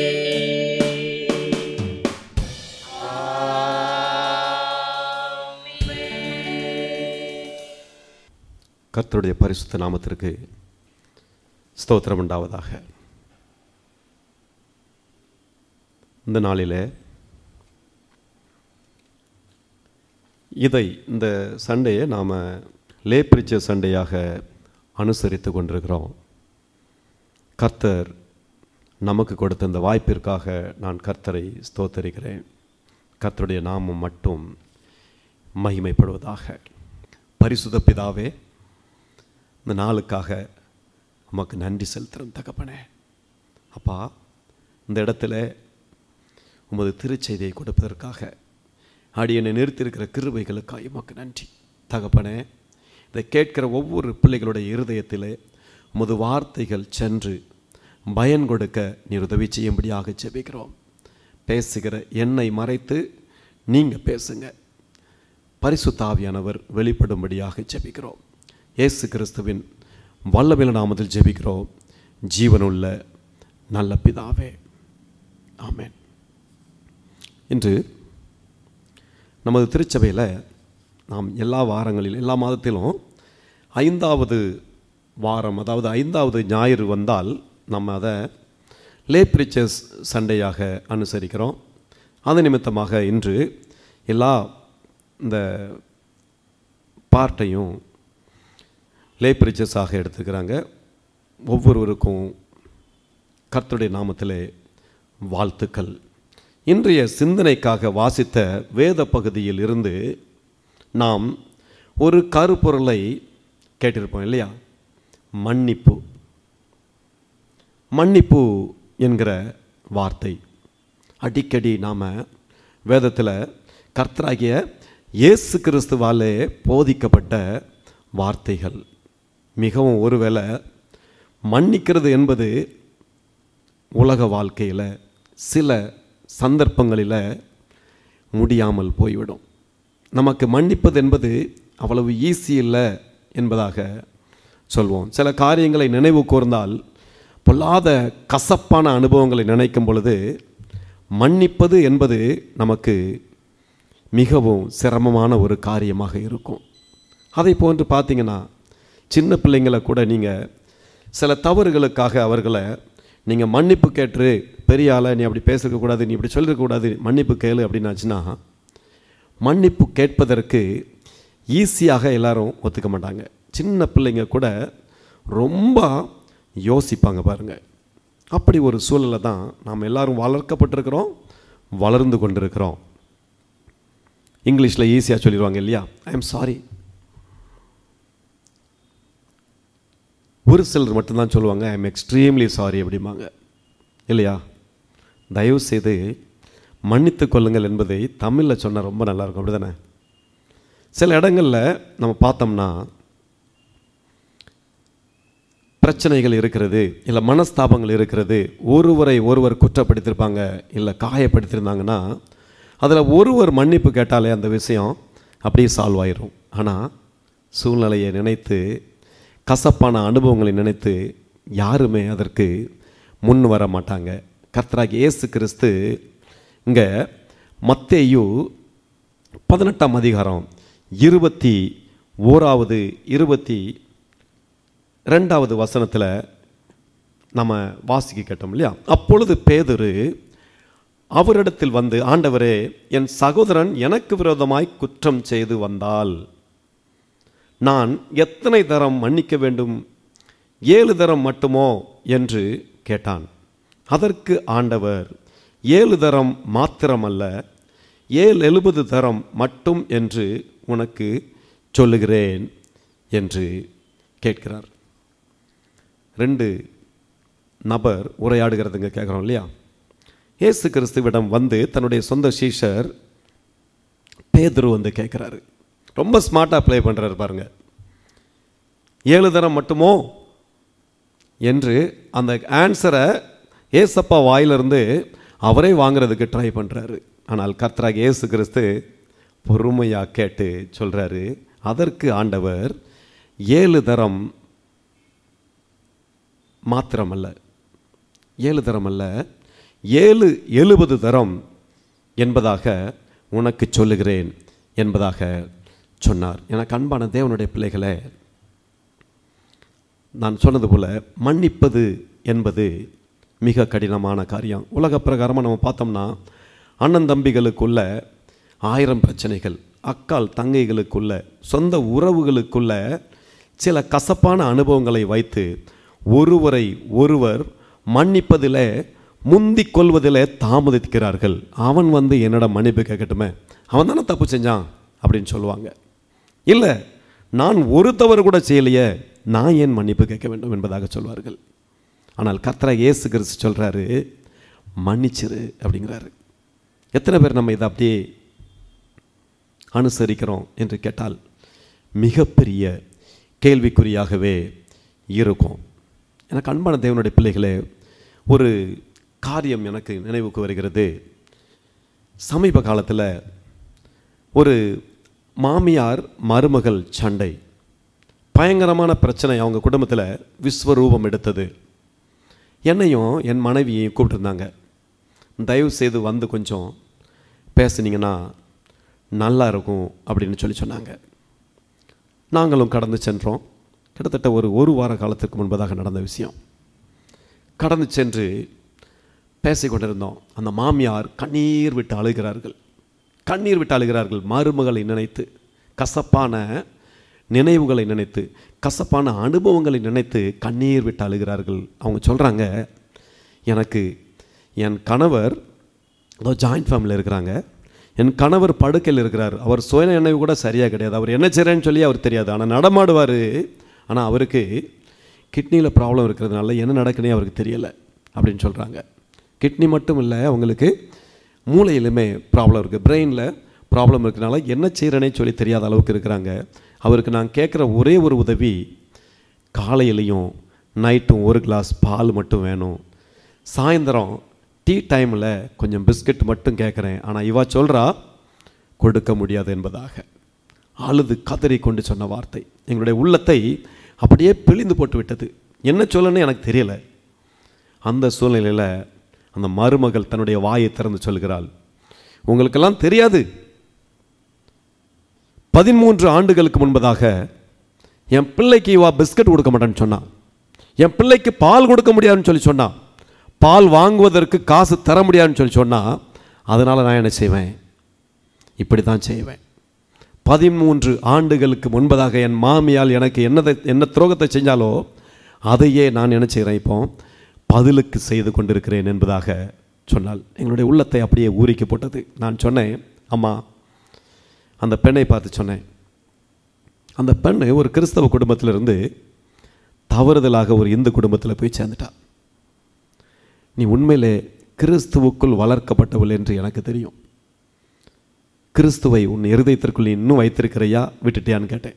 கர்த்தருடைய பரிசுத்த நாமத்திற்கு ஸ்தோத்திரம் உண்டாவதாக இந்த நாளிலே இதை இந்த சண்டையை நாம் லேப்பிரிச்ச சண்டையாக அனுசரித்து கொண்டிருக்கிறோம் கர்த்தர் நமக்கு கொடுத்த இந்த வாய்ப்பிற்காக நான் கர்த்தரை ஸ்தோத்தரிக்கிறேன் கர்த்தருடைய நாமம் மட்டும் மகிமைப்படுவதாக பரிசுத்த பிதாவே இந்த நாளுக்காக உமக்கு நன்றி செலுத்துகிறோம் தகப்பனே அப்பா இந்த இடத்துல உமது திருச்செய்தியை கொடுப்பதற்காக அடியனை நிறுத்தியிருக்கிற கிருபைகளுக்காக உமக்கு நன்றி தகப்பனே இதை கேட்கிற ஒவ்வொரு பிள்ளைகளுடைய இருதயத்திலே உமது வார்த்தைகள் சென்று பயன் கொடுக்க நீர் உதவி செய்யும்படியாக ஜெபிக்கிறோம் பேசுகிற என்னை மறைத்து நீங்கள் பேசுங்க பரிசுத்தாவியானவர் வெளிப்படும்படியாக ஜெபிக்கிறோம் இயேசு கிறிஸ்துவின் வல்லமில நாமத்தில் ஜெபிக்கிறோம் ஜீவனுள்ள நல்ல பிதாவே ஆமென் இன்று நமது திருச்சபையில் நாம் எல்லா வாரங்களிலும் எல்லா மாதத்திலும் ஐந்தாவது வாரம் அதாவது ஐந்தாவது ஞாயிறு வந்தால் நம்ம அதை லே பிரிச்சர்ஸ் சண்டையாக அனுசரிக்கிறோம் அது நிமித்தமாக இன்று எல்லா இந்த பார்ட்டையும் லே பிரிச்சஸாக எடுத்துக்கிறாங்க ஒவ்வொருவருக்கும் கர்த்தருடைய நாமத்திலே வாழ்த்துக்கள் இன்றைய சிந்தனைக்காக வாசித்த வேத பகுதியில் இருந்து நாம் ஒரு கருப்பொருளை கேட்டிருப்போம் இல்லையா மன்னிப்பு மன்னிப்பு என்கிற வார்த்தை அடிக்கடி நாம் வேதத்தில் கர்த்தராகிய இயேசு கிறிஸ்துவாலே போதிக்கப்பட்ட வார்த்தைகள் மிகவும் ஒருவேளை மன்னிக்கிறது என்பது உலக வாழ்க்கையில் சில சந்தர்ப்பங்களில் முடியாமல் போய்விடும் நமக்கு மன்னிப்பது என்பது அவ்வளவு ஈஸி இல்லை என்பதாக சொல்வோம் சில காரியங்களை நினைவு கூர்ந்தால் பொல்லாத கசப்பான அனுபவங்களை நினைக்கும் பொழுது மன்னிப்பது என்பது நமக்கு மிகவும் சிரமமான ஒரு காரியமாக இருக்கும் அதை போன்று பார்த்தீங்கன்னா சின்ன பிள்ளைங்களை கூட நீங்கள் சில தவறுகளுக்காக அவர்களை நீங்கள் மன்னிப்பு கேட்டு பெரிய ஆளை நீ அப்படி பேசிருக்கக்கூடாது நீ இப்படி சொல்லிருக்கக்கூடாது மன்னிப்பு கேளு அப்படின்னாச்சுன்னா மன்னிப்பு கேட்பதற்கு ஈஸியாக எல்லாரும் ஒத்துக்க மாட்டாங்க சின்ன பிள்ளைங்க கூட ரொம்ப யோசிப்பாங்க பாருங்க அப்படி ஒரு சூழலை தான் நாம் எல்லாரும் வளர்க்கப்பட்டிருக்கிறோம் வளர்ந்து கொண்டிருக்கிறோம் இங்கிலீஷில் ஈஸியாக சொல்லிடுவாங்க இல்லையா ஐ எம் சாரி ஒரு சிலர் மட்டும்தான் சொல்லுவாங்க ஐ எம் எக்ஸ்ட்ரீம்லி சாரி அப்படிம்பாங்க இல்லையா தயவு செய்து மன்னித்து கொள்ளுங்கள் என்பதை தமிழில் சொன்னால் ரொம்ப நல்லாயிருக்கும் அப்படி தானே சில இடங்களில் நம்ம பார்த்தோம்னா பிரச்சனைகள் இருக்கிறது இல்லை மனஸ்தாபங்கள் இருக்கிறது ஒருவரை ஒருவர் குற்றப்படுத்தியிருப்பாங்க இல்லை காயப்படுத்தியிருந்தாங்கன்னா அதில் ஒருவர் மன்னிப்பு கேட்டாலே அந்த விஷயம் அப்படியே சால்வ் ஆயிரும் ஆனால் சூழ்நிலையை நினைத்து கசப்பான அனுபவங்களை நினைத்து யாருமே அதற்கு முன் வர மாட்டாங்க கர்த்தராகி இயேசு கிறிஸ்து இங்கே மத்தேயு பதினெட்டாம் அதிகாரம் இருபத்தி ஓராவது இருபத்தி ரெண்டாவது வசனத்தில் நம்ம வாசிக்க கேட்டோம் இல்லையா அப்பொழுது பேதுரு அவரிடத்தில் வந்து ஆண்டவரே என் சகோதரன் எனக்கு விரோதமாய் குற்றம் செய்து வந்தால் நான் எத்தனை தரம் மன்னிக்க வேண்டும் ஏழு தரம் மட்டுமோ என்று கேட்டான் அதற்கு ஆண்டவர் ஏழு தரம் மாத்திரமல்ல ஏழு எழுபது தரம் மட்டும் என்று உனக்கு சொல்லுகிறேன் என்று கேட்கிறார் ரெண்டு நபர் உரையாடுகிறதுங்க கேட்குறோம் இல்லையா இயேசு கிறிஸ்துவிடம் வந்து தன்னுடைய சொந்த சீஷர் பேதுரு வந்து கேட்குறாரு ரொம்ப ஸ்மார்ட்டாக ப்ளே பண்ணுறாரு பாருங்க ஏழு தரம் மட்டுமோ என்று அந்த ஆன்சரை ஏசப்பா வாயிலிருந்து அவரே வாங்குறதுக்கு ட்ரை பண்ணுறாரு ஆனால் கர்த்தராக இயேசு கிறிஸ்து பொறுமையாக கேட்டு சொல்கிறாரு அதற்கு ஆண்டவர் ஏழு தரம் மாத்திரமல்ல ஏழு தரம் அல்ல ஏழு எழுபது தரம் என்பதாக உனக்கு சொல்லுகிறேன் என்பதாக சொன்னார் எனக்கு அன்பான தேவனுடைய பிள்ளைகளே நான் சொன்னது போல மன்னிப்பது என்பது மிக கடினமான காரியம் உலக பிரகாரமாக நம்ம பார்த்தோம்னா அண்ணன் தம்பிகளுக்குள்ள ஆயிரம் பிரச்சனைகள் அக்கால் தங்கைகளுக்குள்ள சொந்த உறவுகளுக்குள்ள சில கசப்பான அனுபவங்களை வைத்து ஒருவரை ஒருவர் மன்னிப்பதில் முந்திக் கொள்வதில் தாமதிக்கிறார்கள் அவன் வந்து என்னோட மன்னிப்பு கேட்கட்டுமே அவன் தானே தப்பு செஞ்சான் அப்படின்னு சொல்லுவாங்க இல்லை நான் ஒரு தவறு கூட செய்யலையே நான் ஏன் மன்னிப்பு கேட்க வேண்டும் என்பதாக சொல்வார்கள் ஆனால் கர்த்தரா இயேசு கிறிஸ்து சொல்கிறாரு மன்னிச்சிரு அப்படிங்கிறாரு எத்தனை பேர் நம்ம இதை அப்படியே அனுசரிக்கிறோம் என்று கேட்டால் மிகப்பெரிய கேள்விக்குறியாகவே இருக்கும் எனக்கு அன்பான தேவனுடைய பிள்ளைகளே ஒரு காரியம் எனக்கு நினைவுக்கு வருகிறது சமீப காலத்தில் ஒரு மாமியார் மருமகள் சண்டை பயங்கரமான பிரச்சனை அவங்க குடும்பத்தில் விஸ்வரூபம் எடுத்தது என்னையும் என் மனைவியையும் கூப்பிட்டுருந்தாங்க தயவு செய்து வந்து கொஞ்சம் பேசுனீங்கன்னா நல்லா இருக்கும் அப்படின்னு சொல்லி சொன்னாங்க நாங்களும் கடந்து சென்றோம் கிட்டத்தட்ட ஒரு ஒரு வார காலத்திற்கு முன்பதாக நடந்த விஷயம் கடந்து சென்று பேசிக் கொண்டிருந்தோம் அந்த மாமியார் கண்ணீர் விட்டு அழுகிறார்கள் கண்ணீர் விட்டு அழுகிறார்கள் மருமகளை நினைத்து கசப்பான நினைவுகளை நினைத்து கசப்பான அனுபவங்களை நினைத்து கண்ணீர் விட்டு அழுகிறார்கள் அவங்க சொல்கிறாங்க எனக்கு என் கணவர் அதோ ஜாயிண்ட் ஃபேமிலியில் இருக்கிறாங்க என் கணவர் படுக்கையில் இருக்கிறார் அவர் சுய நினைவு கூட சரியாக கிடையாது அவர் என்ன செய்கிறேன்னு சொல்லி அவர் தெரியாது ஆனால் நடமாடுவார் ஆனால் அவருக்கு கிட்னியில் ப்ராப்ளம் இருக்கிறதுனால என்ன நடக்குன்னே அவருக்கு தெரியலை அப்படின்னு சொல்கிறாங்க கிட்னி மட்டும் இல்லை அவங்களுக்கு மூளையிலுமே ப்ராப்ளம் இருக்குது பிரெயினில் ப்ராப்ளம் இருக்கிறனால என்ன செய்கிறேனே சொல்லி தெரியாத அளவுக்கு இருக்கிறாங்க அவருக்கு நான் கேட்குற ஒரே ஒரு உதவி காலையிலையும் நைட்டும் ஒரு கிளாஸ் பால் மட்டும் வேணும் சாயந்தரம் டீ டைமில் கொஞ்சம் பிஸ்கட் மட்டும் கேட்குறேன் ஆனால் இவா சொல்கிறா கொடுக்க முடியாது என்பதாக அழுது கதறி கொண்டு சொன்ன வார்த்தை எங்களுடைய உள்ளத்தை அப்படியே பிழிந்து போட்டு விட்டது என்ன சொல்லணும்னு எனக்கு தெரியல அந்த சூழ்நிலையில் அந்த மருமகள் தன்னுடைய வாயை திறந்து சொல்கிறாள் உங்களுக்கெல்லாம் தெரியாது பதிமூன்று ஆண்டுகளுக்கு முன்பதாக என் பிள்ளைக்கு இவா பிஸ்கட் கொடுக்க மாட்டேன்னு சொன்னான் என் பிள்ளைக்கு பால் கொடுக்க முடியாதுன்னு சொல்லி சொன்னான் பால் வாங்குவதற்கு காசு தர முடியாதுன்னு சொல்லி சொன்னா அதனால் நான் என்ன செய்வேன் இப்படி தான் செய்வேன் பதிமூன்று ஆண்டுகளுக்கு முன்பதாக என் மாமியால் எனக்கு என்னதை என்ன துரோகத்தை செஞ்சாலோ அதையே நான் என்ன செய்கிறேன் இப்போ பதிலுக்கு செய்து கொண்டிருக்கிறேன் என்பதாக சொன்னாள் எங்களுடைய உள்ளத்தை அப்படியே ஊறிக்க போட்டது நான் சொன்னேன் அம்மா அந்த பெண்ணை பார்த்து சொன்னேன் அந்த பெண் ஒரு கிறிஸ்தவ குடும்பத்திலிருந்து தவறுதலாக ஒரு இந்து குடும்பத்தில் போய் சேர்ந்துட்டா நீ உண்மையிலே கிறிஸ்துவுக்குள் வளர்க்கப்பட்டவள் என்று எனக்கு தெரியும் கிறிஸ்துவை உன் இருதயத்திற்குள் நீ இன்னும் வைத்திருக்கிறையா விட்டுட்டியான்னு கேட்டேன்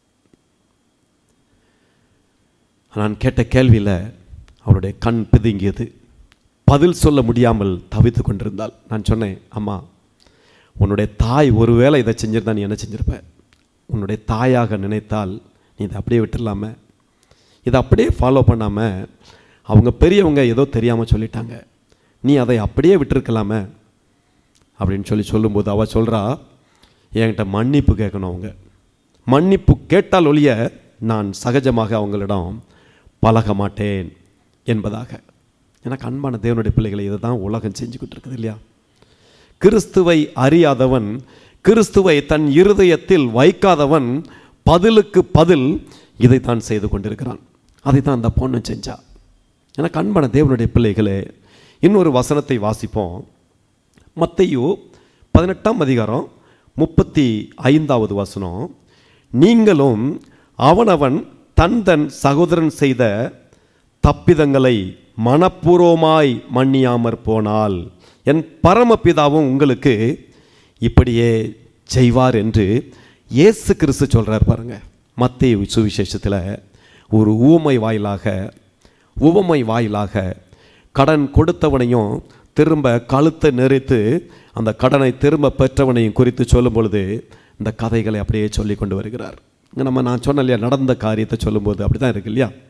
நான் கேட்ட கேள்வியில் அவளுடைய கண் பிதுங்கியது பதில் சொல்ல முடியாமல் தவித்து கொண்டிருந்தாள் நான் சொன்னேன் அம்மா உன்னுடைய தாய் ஒருவேளை இதை செஞ்சிருந்தா நீ என்ன செஞ்சிருப்ப உன்னுடைய தாயாக நினைத்தால் நீ இதை அப்படியே விட்டுடலாமே இதை அப்படியே ஃபாலோ பண்ணாமல் அவங்க பெரியவங்க ஏதோ தெரியாமல் சொல்லிட்டாங்க நீ அதை அப்படியே விட்டுருக்கலாமே அப்படின்னு சொல்லி சொல்லும்போது அவள் சொல்கிறா என்கிட்ட மன்னிப்பு கேட்கணும் அவங்க மன்னிப்பு கேட்டால் ஒழிய நான் சகஜமாக அவங்களிடம் பழக மாட்டேன் என்பதாக எனக்கு அன்பான தேவனுடைய பிள்ளைகளை இதை தான் உலகம் செஞ்சுக்கிட்டு இருக்குது இல்லையா கிறிஸ்துவை அறியாதவன் கிறிஸ்துவை தன் இருதயத்தில் வைக்காதவன் பதிலுக்கு பதில் இதைத்தான் செய்து கொண்டிருக்கிறான் அதைத்தான் அந்த பொண்ணு செஞ்சா எனக்கு அன்பான தேவனுடைய பிள்ளைகளே இன்னொரு வசனத்தை வாசிப்போம் மத்தையோ பதினெட்டாம் அதிகாரம் முப்பத்தி ஐந்தாவது வசனம் நீங்களும் அவனவன் தன் தன் சகோதரன் செய்த தப்பிதங்களை மனப்பூர்வமாய் மன்னியாமற் போனால் என் பரமபிதாவும் உங்களுக்கு இப்படியே செய்வார் என்று இயேசு கிறிஸ்து சொல்கிறார் பாருங்க மத்திய சுவிசேஷத்தில் ஒரு ஊமை வாயிலாக உவமை வாயிலாக கடன் கொடுத்தவனையும் திரும்ப கழுத்தை நெறித்து அந்த கடனை திரும்ப பெற்றவனையும் குறித்து சொல்லும் பொழுது இந்த கதைகளை அப்படியே சொல்லி கொண்டு வருகிறார் இங்க நம்ம நான் சொன்ன இல்லையா நடந்த காரியத்தை சொல்லும்போது அப்படி தான் இருக்கு இல்லையா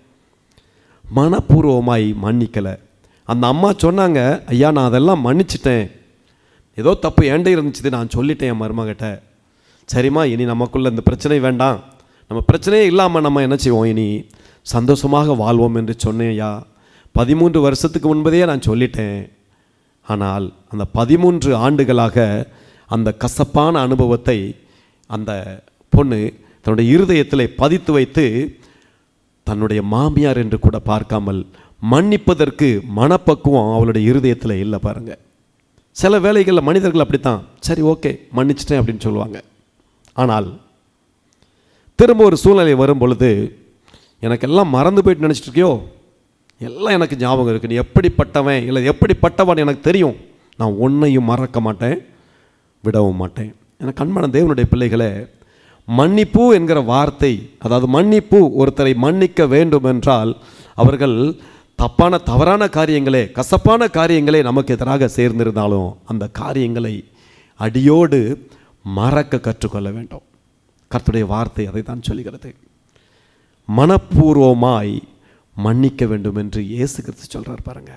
மனப்பூர்வமாய் மன்னிக்கலை அந்த அம்மா சொன்னாங்க ஐயா நான் அதெல்லாம் மன்னிச்சிட்டேன் ஏதோ தப்பு ஏண்டே இருந்துச்சு நான் சொல்லிட்டேன் என் மருமகிட்ட சரிம்மா இனி நமக்குள்ள இந்த பிரச்சனை வேண்டாம் நம்ம பிரச்சனையே இல்லாமல் நம்ம என்ன செய்வோம் இனி சந்தோஷமாக வாழ்வோம் என்று சொன்னேன் ஐயா பதிமூன்று வருஷத்துக்கு முன்பதே நான் சொல்லிட்டேன் ஆனால் அந்த பதிமூன்று ஆண்டுகளாக அந்த கசப்பான அனுபவத்தை அந்த பொண்ணு தன்னுடைய இருதயத்தில் பதித்து வைத்து தன்னுடைய மாமியார் என்று கூட பார்க்காமல் மன்னிப்பதற்கு மனப்பக்குவம் அவளுடைய இருதயத்தில் இல்லை பாருங்க சில வேலைகளில் மனிதர்கள் அப்படித்தான் சரி ஓகே மன்னிச்சிட்டேன் அப்படின்னு சொல்லுவாங்க ஆனால் திரும்ப ஒரு சூழ்நிலை வரும் பொழுது எனக்கு எல்லாம் மறந்து போயிட்டு நினச்சிட்டு இருக்கியோ எல்லாம் எனக்கு ஞாபகம் இருக்கு நீ எப்படிப்பட்டவன் இல்லை எப்படிப்பட்டவன் எனக்கு தெரியும் நான் ஒன்றையும் மறக்க மாட்டேன் விடவும் மாட்டேன் எனக்கு அன்பான தேவனுடைய பிள்ளைகளே மன்னிப்பு என்கிற வார்த்தை அதாவது மன்னிப்பு ஒருத்தரை மன்னிக்க வேண்டும் என்றால் அவர்கள் தப்பான தவறான காரியங்களே கசப்பான காரியங்களே நமக்கு எதிராக சேர்ந்திருந்தாலும் அந்த காரியங்களை அடியோடு மறக்க கற்றுக்கொள்ள வேண்டும் கர்த்தருடைய வார்த்தை அதை தான் சொல்லுகிறது மனப்பூர்வமாய் மன்னிக்க வேண்டும் என்று இயேசு கிறிஸ்து சொல்றார் பாருங்க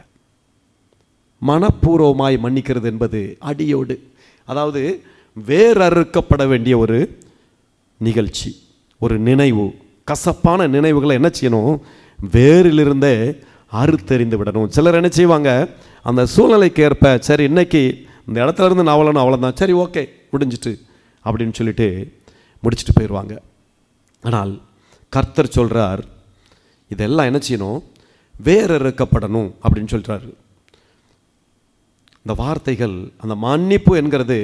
மனப்பூர்வமாய் மன்னிக்கிறது என்பது அடியோடு அதாவது வேறறுக்கப்பட வேண்டிய ஒரு நிகழ்ச்சி ஒரு நினைவு கசப்பான நினைவுகளை என்ன செய்யணும் வேரிலிருந்தே அறுத்தெறிந்து விடணும் சிலர் என்ன செய்வாங்க அந்த சூழ்நிலைக்கு ஏற்ப சரி இன்னைக்கு இந்த இடத்துல இருந்து நான் அவ்வளோதான் அவ்வளோதான் சரி ஓகே முடிஞ்சிட்டு அப்படின்னு சொல்லிட்டு முடிச்சுட்டு போயிடுவாங்க ஆனால் கர்த்தர் சொல்றார் இதெல்லாம் என்ன செய்யணும் வேறறுக்கப்படணும் அப்படின்னு சொல்றாரு இந்த வார்த்தைகள் அந்த மன்னிப்பு என்கிறது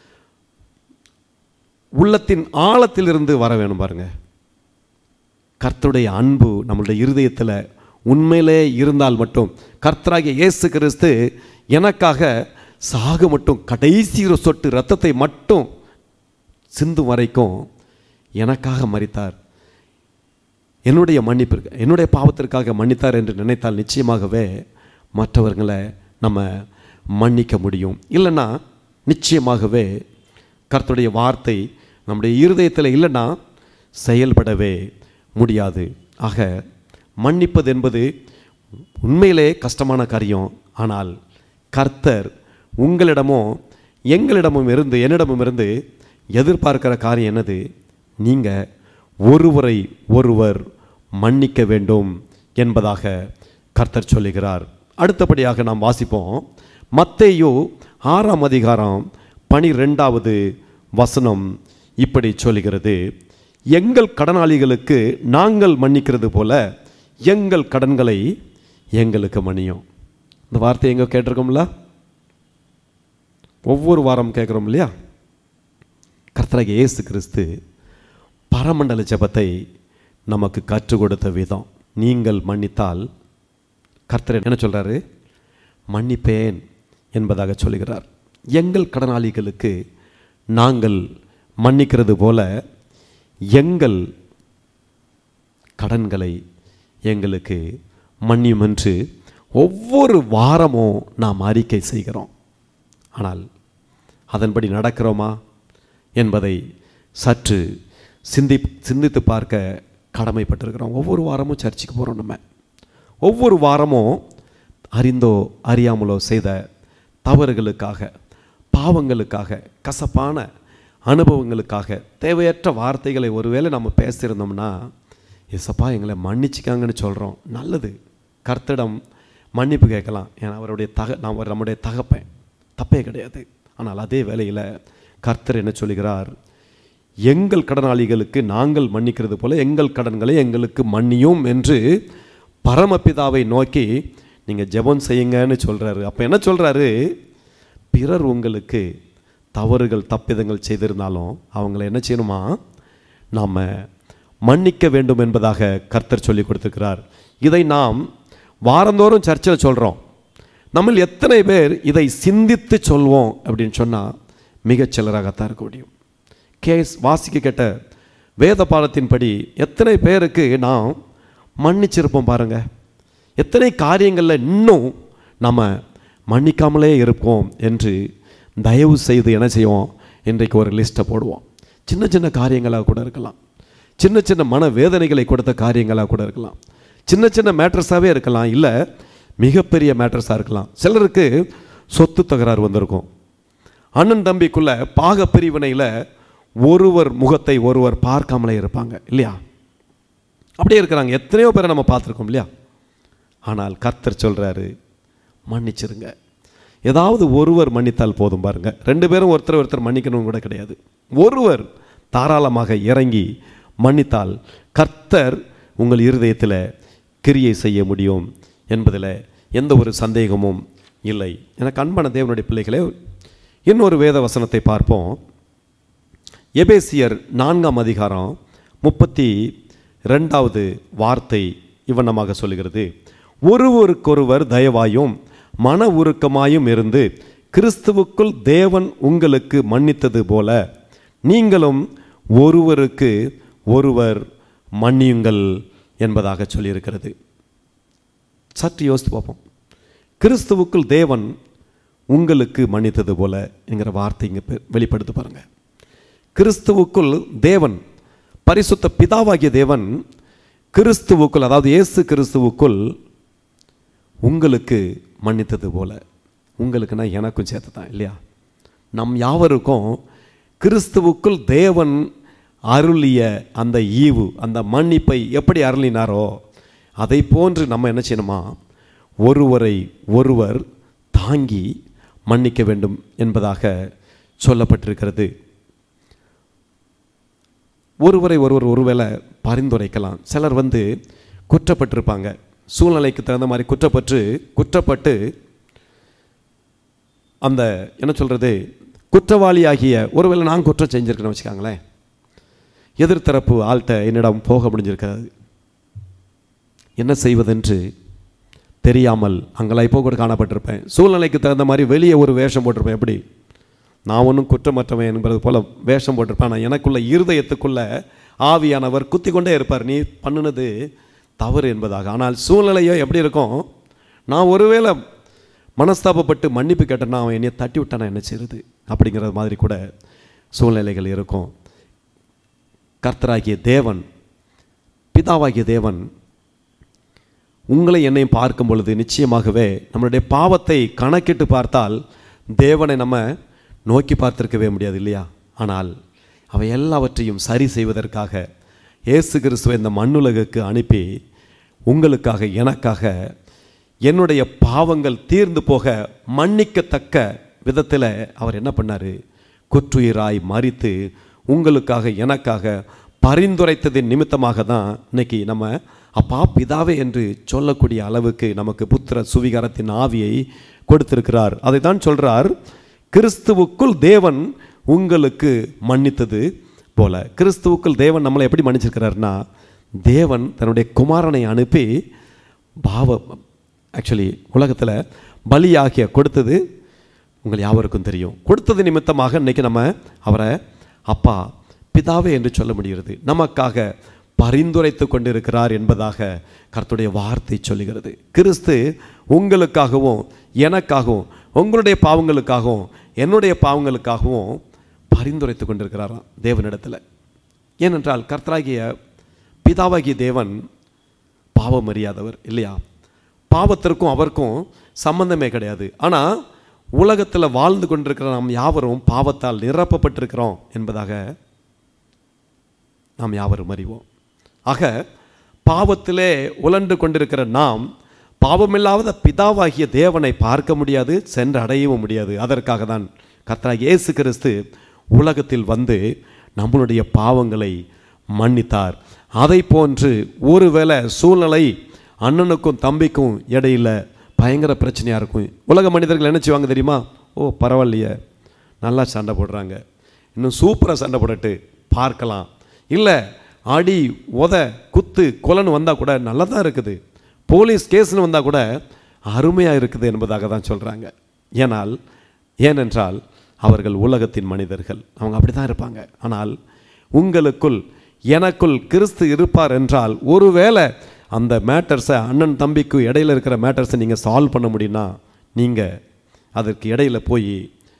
உள்ளத்தின் ஆழத்திலிருந்து வர வேணும் பாருங்க கர்த்தருடைய அன்பு நம்மளுடைய இருதயத்தில் உண்மையிலே இருந்தால் மட்டும் கர்த்தராகிய இயேசு கிறிஸ்து எனக்காக சாகு மட்டும் கடைசி ஒரு சொட்டு ரத்தத்தை மட்டும் சிந்தும் வரைக்கும் எனக்காக மறித்தார் என்னுடைய மன்னிப்பிற்கு என்னுடைய பாவத்திற்காக மன்னித்தார் என்று நினைத்தால் நிச்சயமாகவே மற்றவர்களை நம்ம மன்னிக்க முடியும் இல்லைன்னா நிச்சயமாகவே கர்த்தருடைய வார்த்தை நம்முடைய இருதயத்தில் இல்லைன்னா செயல்படவே முடியாது ஆக மன்னிப்பது என்பது உண்மையிலே கஷ்டமான காரியம் ஆனால் கர்த்தர் உங்களிடமும் எங்களிடமும் இருந்து என்னிடமும் இருந்து எதிர்பார்க்கிற காரியம் என்னது நீங்கள் ஒருவரை ஒருவர் மன்னிக்க வேண்டும் என்பதாக கர்த்தர் சொல்லுகிறார் அடுத்தபடியாக நாம் வாசிப்போம் மத்தேயு ஆறாம் அதிகாரம் பனிரெண்டாவது வசனம் இப்படி சொல்லுகிறது எங்கள் கடனாளிகளுக்கு நாங்கள் மன்னிக்கிறது போல எங்கள் கடன்களை எங்களுக்கு மன்னியும் இந்த வார்த்தை எங்கே கேட்டிருக்கோம்ல ஒவ்வொரு வாரம் கேட்குறோம் இல்லையா கர்த்தராகிய இயேசு கிறிஸ்து பரமண்டல ஜெபத்தை நமக்கு கற்றுக் கொடுத்த விதம் நீங்கள் மன்னித்தால் கர்த்தர் என்ன சொல்றாரு மன்னிப்பேன் என்பதாக சொல்லுகிறார் எங்கள் கடனாளிகளுக்கு நாங்கள் மன்னிக்கிறது போல எங்கள் கடன்களை எங்களுக்கு மன்னியும் என்று ஒவ்வொரு வாரமும் நாம் அறிக்கை செய்கிறோம் ஆனால் அதன்படி நடக்கிறோமா என்பதை சற்று சிந்தி சிந்தித்து பார்க்க கடமைப்பட்டிருக்கிறோம் ஒவ்வொரு வாரமும் சர்ச்சுக்கு போகிறோம் நம்ம ஒவ்வொரு வாரமும் அறிந்தோ அறியாமலோ செய்த தவறுகளுக்காக பாவங்களுக்காக கசப்பான அனுபவங்களுக்காக தேவையற்ற வார்த்தைகளை ஒருவேளை நம்ம பேசியிருந்தோம்னா எசப்பா எங்களை மன்னிச்சிக்காங்கன்னு சொல்கிறோம் நல்லது கர்த்தரிடம் மன்னிப்பு கேட்கலாம் ஏன்னா அவருடைய தக நான் அவர் நம்முடைய தகப்பேன் தப்பே கிடையாது ஆனால் அதே வேளையில் கர்த்தர் என்ன சொல்கிறார் எங்கள் கடனாளிகளுக்கு நாங்கள் மன்னிக்கிறது போல எங்கள் கடன்களை எங்களுக்கு மன்னியும் என்று பரமபிதாவை நோக்கி நீங்கள் ஜெபம் செய்யுங்கன்னு சொல்கிறாரு அப்போ என்ன சொல்கிறாரு பிறர் உங்களுக்கு தவறுகள் தப்பிதங்கள் செய்திருந்தாலும் அவங்கள என்ன செய்யணுமா நாம் மன்னிக்க வேண்டும் என்பதாக கர்த்தர் சொல்லி கொடுத்துருக்கிறார் இதை நாம் வாரந்தோறும் சர்ச்சில் சொல்கிறோம் நம்ம எத்தனை பேர் இதை சிந்தித்து சொல்வோம் அப்படின்னு சொன்னால் மிகச் சிலராகத்தான் இருக்க முடியும் கேஸ் வாசிக்க கேட்ட வேத பாடத்தின்படி எத்தனை பேருக்கு நாம் மன்னிச்சிருப்போம் பாருங்க எத்தனை காரியங்களில் இன்னும் நம்ம மன்னிக்காமலே இருப்போம் என்று தயவு செய்து என்ன செய்வோம் இன்றைக்கு ஒரு லிஸ்ட்டை போடுவோம் சின்ன சின்ன காரியங்களாக கூட இருக்கலாம் சின்ன சின்ன மன வேதனைகளை கொடுத்த காரியங்களாக கூட இருக்கலாம் சின்ன சின்ன மேட்ரஸாகவே இருக்கலாம் இல்லை மிகப்பெரிய மேட்ரஸாக இருக்கலாம் சிலருக்கு சொத்து தகராறு வந்திருக்கும் அண்ணன் தம்பிக்குள்ள பாக பிரிவினையில் ஒருவர் முகத்தை ஒருவர் பார்க்காமலே இருப்பாங்க இல்லையா அப்படியே இருக்கிறாங்க எத்தனையோ பேரை நம்ம பார்த்துருக்கோம் இல்லையா ஆனால் கர்த்தர் சொல்கிறாரு மன்னிச்சிருங்க ஏதாவது ஒருவர் மன்னித்தால் போதும் பாருங்க ரெண்டு பேரும் ஒருத்தர் ஒருத்தர் மன்னிக்கணும் கூட கிடையாது ஒருவர் தாராளமாக இறங்கி மன்னித்தால் கர்த்தர் உங்கள் இருதயத்தில் கிரியை செய்ய முடியும் என்பதில் எந்த ஒரு சந்தேகமும் இல்லை எனக்கு அன்பான தேவனுடைய பிள்ளைகளே இன்னொரு வேத வசனத்தை பார்ப்போம் எபேசியர் நான்காம் அதிகாரம் முப்பத்தி ரெண்டாவது வார்த்தை இவனமாக சொல்லுகிறது ஒருவருக்கொருவர் தயவாயும் மன உருக்கமாயும் இருந்து கிறிஸ்துவுக்குள் தேவன் உங்களுக்கு மன்னித்தது போல நீங்களும் ஒருவருக்கு ஒருவர் மன்னியுங்கள் என்பதாக சொல்லியிருக்கிறது சற்று யோசித்து பார்ப்போம் கிறிஸ்துவுக்குள் தேவன் உங்களுக்கு மன்னித்தது போல என்கிற வார்த்தை இங்கே பெ- வெளிப்படுத்து பாருங்க கிறிஸ்துவுக்குள் தேவன் பரிசுத்த பிதாவாகிய தேவன் கிறிஸ்துவுக்குள் அதாவது இயேசு கிறிஸ்துவுக்குள் உங்களுக்கு மன்னித்தது போல உங்களுக்குன்னா எனக்கும் சேர்த்து தான் இல்லையா நம் யாவருக்கும் கிறிஸ்துவுக்குள் தேவன் அருளிய அந்த ஈவு அந்த மன்னிப்பை எப்படி அருளினாரோ அதை போன்று நம்ம என்ன செய்யணுமா ஒருவரை ஒருவர் தாங்கி மன்னிக்க வேண்டும் என்பதாக சொல்லப்பட்டிருக்கிறது ஒருவரை ஒருவர் ஒருவேளை பரிந்துரைக்கலாம் சிலர் வந்து குற்றப்பட்டிருப்பாங்க சூழ்நிலைக்கு தகுந்த மாதிரி குற்றப்பட்டு குற்றப்பட்டு அந்த என்ன சொல்கிறது குற்றவாளியாகிய ஒருவேளை நான் குற்றம் செஞ்சிருக்கேன்னு வச்சுக்காங்களேன் எதிர்த்தரப்பு ஆள்கிட்ட என்னிடம் போக முடிஞ்சிருக்காது என்ன செய்வதென்று தெரியாமல் அங்கலாய்ப்போ கூட காணப்பட்டிருப்பேன் சூழ்நிலைக்கு தகுந்த மாதிரி வெளியே ஒரு வேஷம் போட்டிருப்பேன் எப்படி நான் ஒன்றும் குற்றமற்றவன் என்பது போல வேஷம் போட்டிருப்பேன் ஆனால் எனக்குள்ள இருதயத்துக்குள்ள ஆவியானவர் குத்தி கொண்டே இருப்பார் நீ பண்ணுனது தவறு என்பதாக ஆனால் சூழ்நிலையோ எப்படி இருக்கும் நான் ஒருவேளை மனஸ்தாபப்பட்டு மன்னிப்பு கேட்டேன்னா அவன் என்னைய தட்டி விட்டானா என்ன செய்யுது அப்படிங்கிற மாதிரி கூட சூழ்நிலைகள் இருக்கும் கர்த்தராகிய தேவன் பிதாவாகிய தேவன் உங்களை என்னையும் பார்க்கும் பொழுது நிச்சயமாகவே நம்மளுடைய பாவத்தை கணக்கிட்டு பார்த்தால் தேவனை நம்ம நோக்கி பார்த்திருக்கவே முடியாது இல்லையா ஆனால் அவை எல்லாவற்றையும் சரி செய்வதற்காக இயேசு கிறிஸ்துவை இந்த மண்ணுலகுக்கு அனுப்பி உங்களுக்காக எனக்காக என்னுடைய பாவங்கள் தீர்ந்து போக மன்னிக்கத்தக்க விதத்தில் அவர் என்ன பண்ணார் குற்றுயிராய் மறித்து உங்களுக்காக எனக்காக பரிந்துரைத்ததின் நிமித்தமாக தான் இன்னைக்கு நம்ம அப்பா பிதாவே என்று சொல்லக்கூடிய அளவுக்கு நமக்கு புத்திர சுவிகாரத்தின் ஆவியை கொடுத்திருக்கிறார் அதை தான் சொல்றார் கிறிஸ்துவுக்குள் தேவன் உங்களுக்கு மன்னித்தது போல கிறிஸ்துவுக்குள் தேவன் நம்மளை எப்படி மன்னிச்சிருக்கிறார்னா தேவன் தன்னுடைய குமாரனை அனுப்பி பாவ ஆக்சுவலி உலகத்தில் பலியாகிய கொடுத்தது உங்கள் யாவருக்கும் தெரியும் கொடுத்தது நிமித்தமாக இன்னைக்கு நம்ம அவரை அப்பா பிதாவே என்று சொல்ல முடிகிறது நமக்காக பரிந்துரைத்து கொண்டிருக்கிறார் என்பதாக கர்த்தருடைய வார்த்தை சொல்லுகிறது கிறிஸ்து உங்களுக்காகவும் எனக்காகவும் உங்களுடைய பாவங்களுக்காகவும் என்னுடைய பாவங்களுக்காகவும் பரிந்துரைத்து கொண்டிருக்கிறாராம் தேவனிடத்தில் ஏனென்றால் கர்த்தராகிய பிதாவாகிய தேவன் பாவம் அறியாதவர் இல்லையா பாவத்திற்கும் அவருக்கும் சம்பந்தமே கிடையாது ஆனால் உலகத்தில் வாழ்ந்து கொண்டிருக்கிற நாம் யாவரும் பாவத்தால் நிரப்பப்பட்டிருக்கிறோம் என்பதாக நாம் யாவரும் அறிவோம் ஆக பாவத்திலே உழன்று கொண்டிருக்கிற நாம் பாவமில்லாத பிதாவாகிய தேவனை பார்க்க முடியாது சென்று அடையவும் முடியாது அதற்காக தான் கர்த்தராகிய இயேசு கிறிஸ்து உலகத்தில் வந்து நம்மளுடைய பாவங்களை மன்னித்தார் அதை போன்று ஒருவேளை சூழ்நிலை அண்ணனுக்கும் தம்பிக்கும் இடையில பயங்கர பிரச்சனையாக இருக்கும் உலக மனிதர்கள் என்ன செய்வாங்க தெரியுமா ஓ பரவாயில்லையே நல்லா சண்டை போடுறாங்க இன்னும் சூப்பராக சண்டை போடட்டு பார்க்கலாம் இல்லை அடி உத குத்து கொலைன்னு வந்தால் கூட நல்லா தான் இருக்குது போலீஸ் கேஸ்னு வந்தால் கூட அருமையாக இருக்குது என்பதாக தான் சொல்கிறாங்க ஏனால் ஏனென்றால் அவர்கள் உலகத்தின் மனிதர்கள் அவங்க அப்படி தான் இருப்பாங்க ஆனால் உங்களுக்குள் எனக்குள் கிறிஸ்து இருப்பார் என்றால் ஒருவேளை அந்த மேட்டர்ஸை அண்ணன் தம்பிக்கு இடையில இருக்கிற மேட்டர்ஸை நீங்கள் சால்வ் பண்ண முடியும்னா நீங்கள் அதற்கு இடையில போய்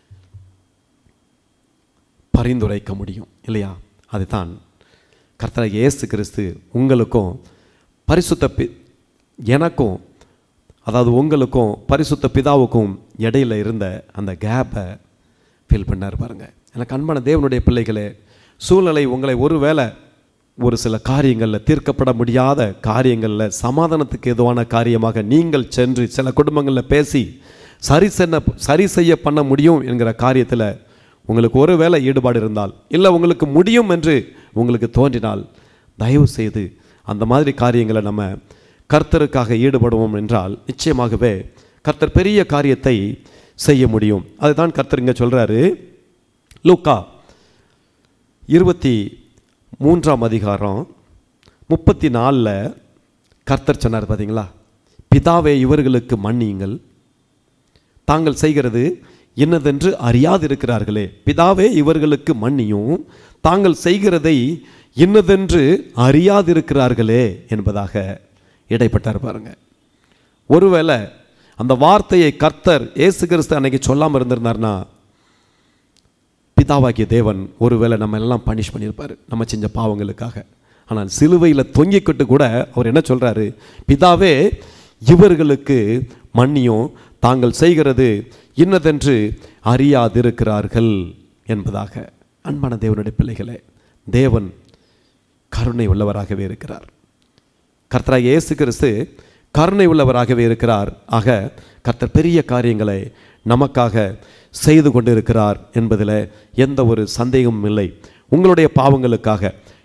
பரிந்துரைக்க முடியும் இல்லையா அதுதான் கர்த்தர் இயேசு கிறிஸ்து உங்களுக்கும் பரிசுத்த பி எனக்கும் அதாவது உங்களுக்கும் பரிசுத்த பிதாவுக்கும் இடையில இருந்த அந்த கேப்பை ஃபீல் பண்ணார் பாருங்க எனக்கு அன்பான தேவனுடைய பிள்ளைகளே சூழ்நிலை உங்களை ஒருவேளை ஒரு சில காரியங்களில் தீர்க்கப்பட முடியாத காரியங்களில் சமாதானத்துக்கு எதுவான காரியமாக நீங்கள் சென்று சில குடும்பங்களில் பேசி சரி செய்ய சரி செய்ய பண்ண முடியும் என்கிற காரியத்தில் உங்களுக்கு ஒரு வேளை ஈடுபாடு இருந்தால் இல்லை உங்களுக்கு முடியும் என்று உங்களுக்கு தோன்றினால் தயவு செய்து அந்த மாதிரி காரியங்களை நம்ம கர்த்தருக்காக ஈடுபடுவோம் என்றால் நிச்சயமாகவே கர்த்தர் பெரிய காரியத்தை செய்ய முடியும் அதுதான் கர்த்தர் இங்கே சொல்கிறாரு லூக்கா இருபத்தி மூன்றாம் அதிகாரம் முப்பத்தி நாலில் கர்த்தர் சொன்னார் பார்த்தீங்களா பிதாவே இவர்களுக்கு மன்னியுங்கள் தாங்கள் செய்கிறது என்னதென்று அறியாதிருக்கிறார்களே பிதாவே இவர்களுக்கு மன்னியும் தாங்கள் செய்கிறதை இன்னதென்று அறியாதிருக்கிறார்களே என்பதாக இடைப்பட்டார் பாருங்க ஒருவேளை அந்த வார்த்தையை கர்த்தர் இயேசு கிறிஸ்து அன்னைக்கு சொல்லாமல் இருந்திருந்தார்னா பிதாவாகிய தேவன் ஒருவேளை நம்ம எல்லாம் பனிஷ் பண்ணியிருப்பார் நம்ம செஞ்ச பாவங்களுக்காக ஆனால் சிலுவையில் தொங்கிக்கிட்டு கூட அவர் என்ன சொல்றாரு பிதாவே இவர்களுக்கு மன்னியும் தாங்கள் செய்கிறது இன்னதென்று அறியாதிருக்கிறார்கள் என்பதாக அன்பான தேவனுடைய பிள்ளைகளே தேவன் கருணை உள்ளவராகவே இருக்கிறார் கர்த்தராக இயேசு கிறிஸ்து கருணை உள்ளவராகவே இருக்கிறார் ஆக கர்த்தர் பெரிய காரியங்களை நமக்காக செய்து கொண்டிருக்கிறார் என்பதில் எந்த ஒரு சந்தேகமும் இல்லை உங்களுடைய பாவங்களுக்காக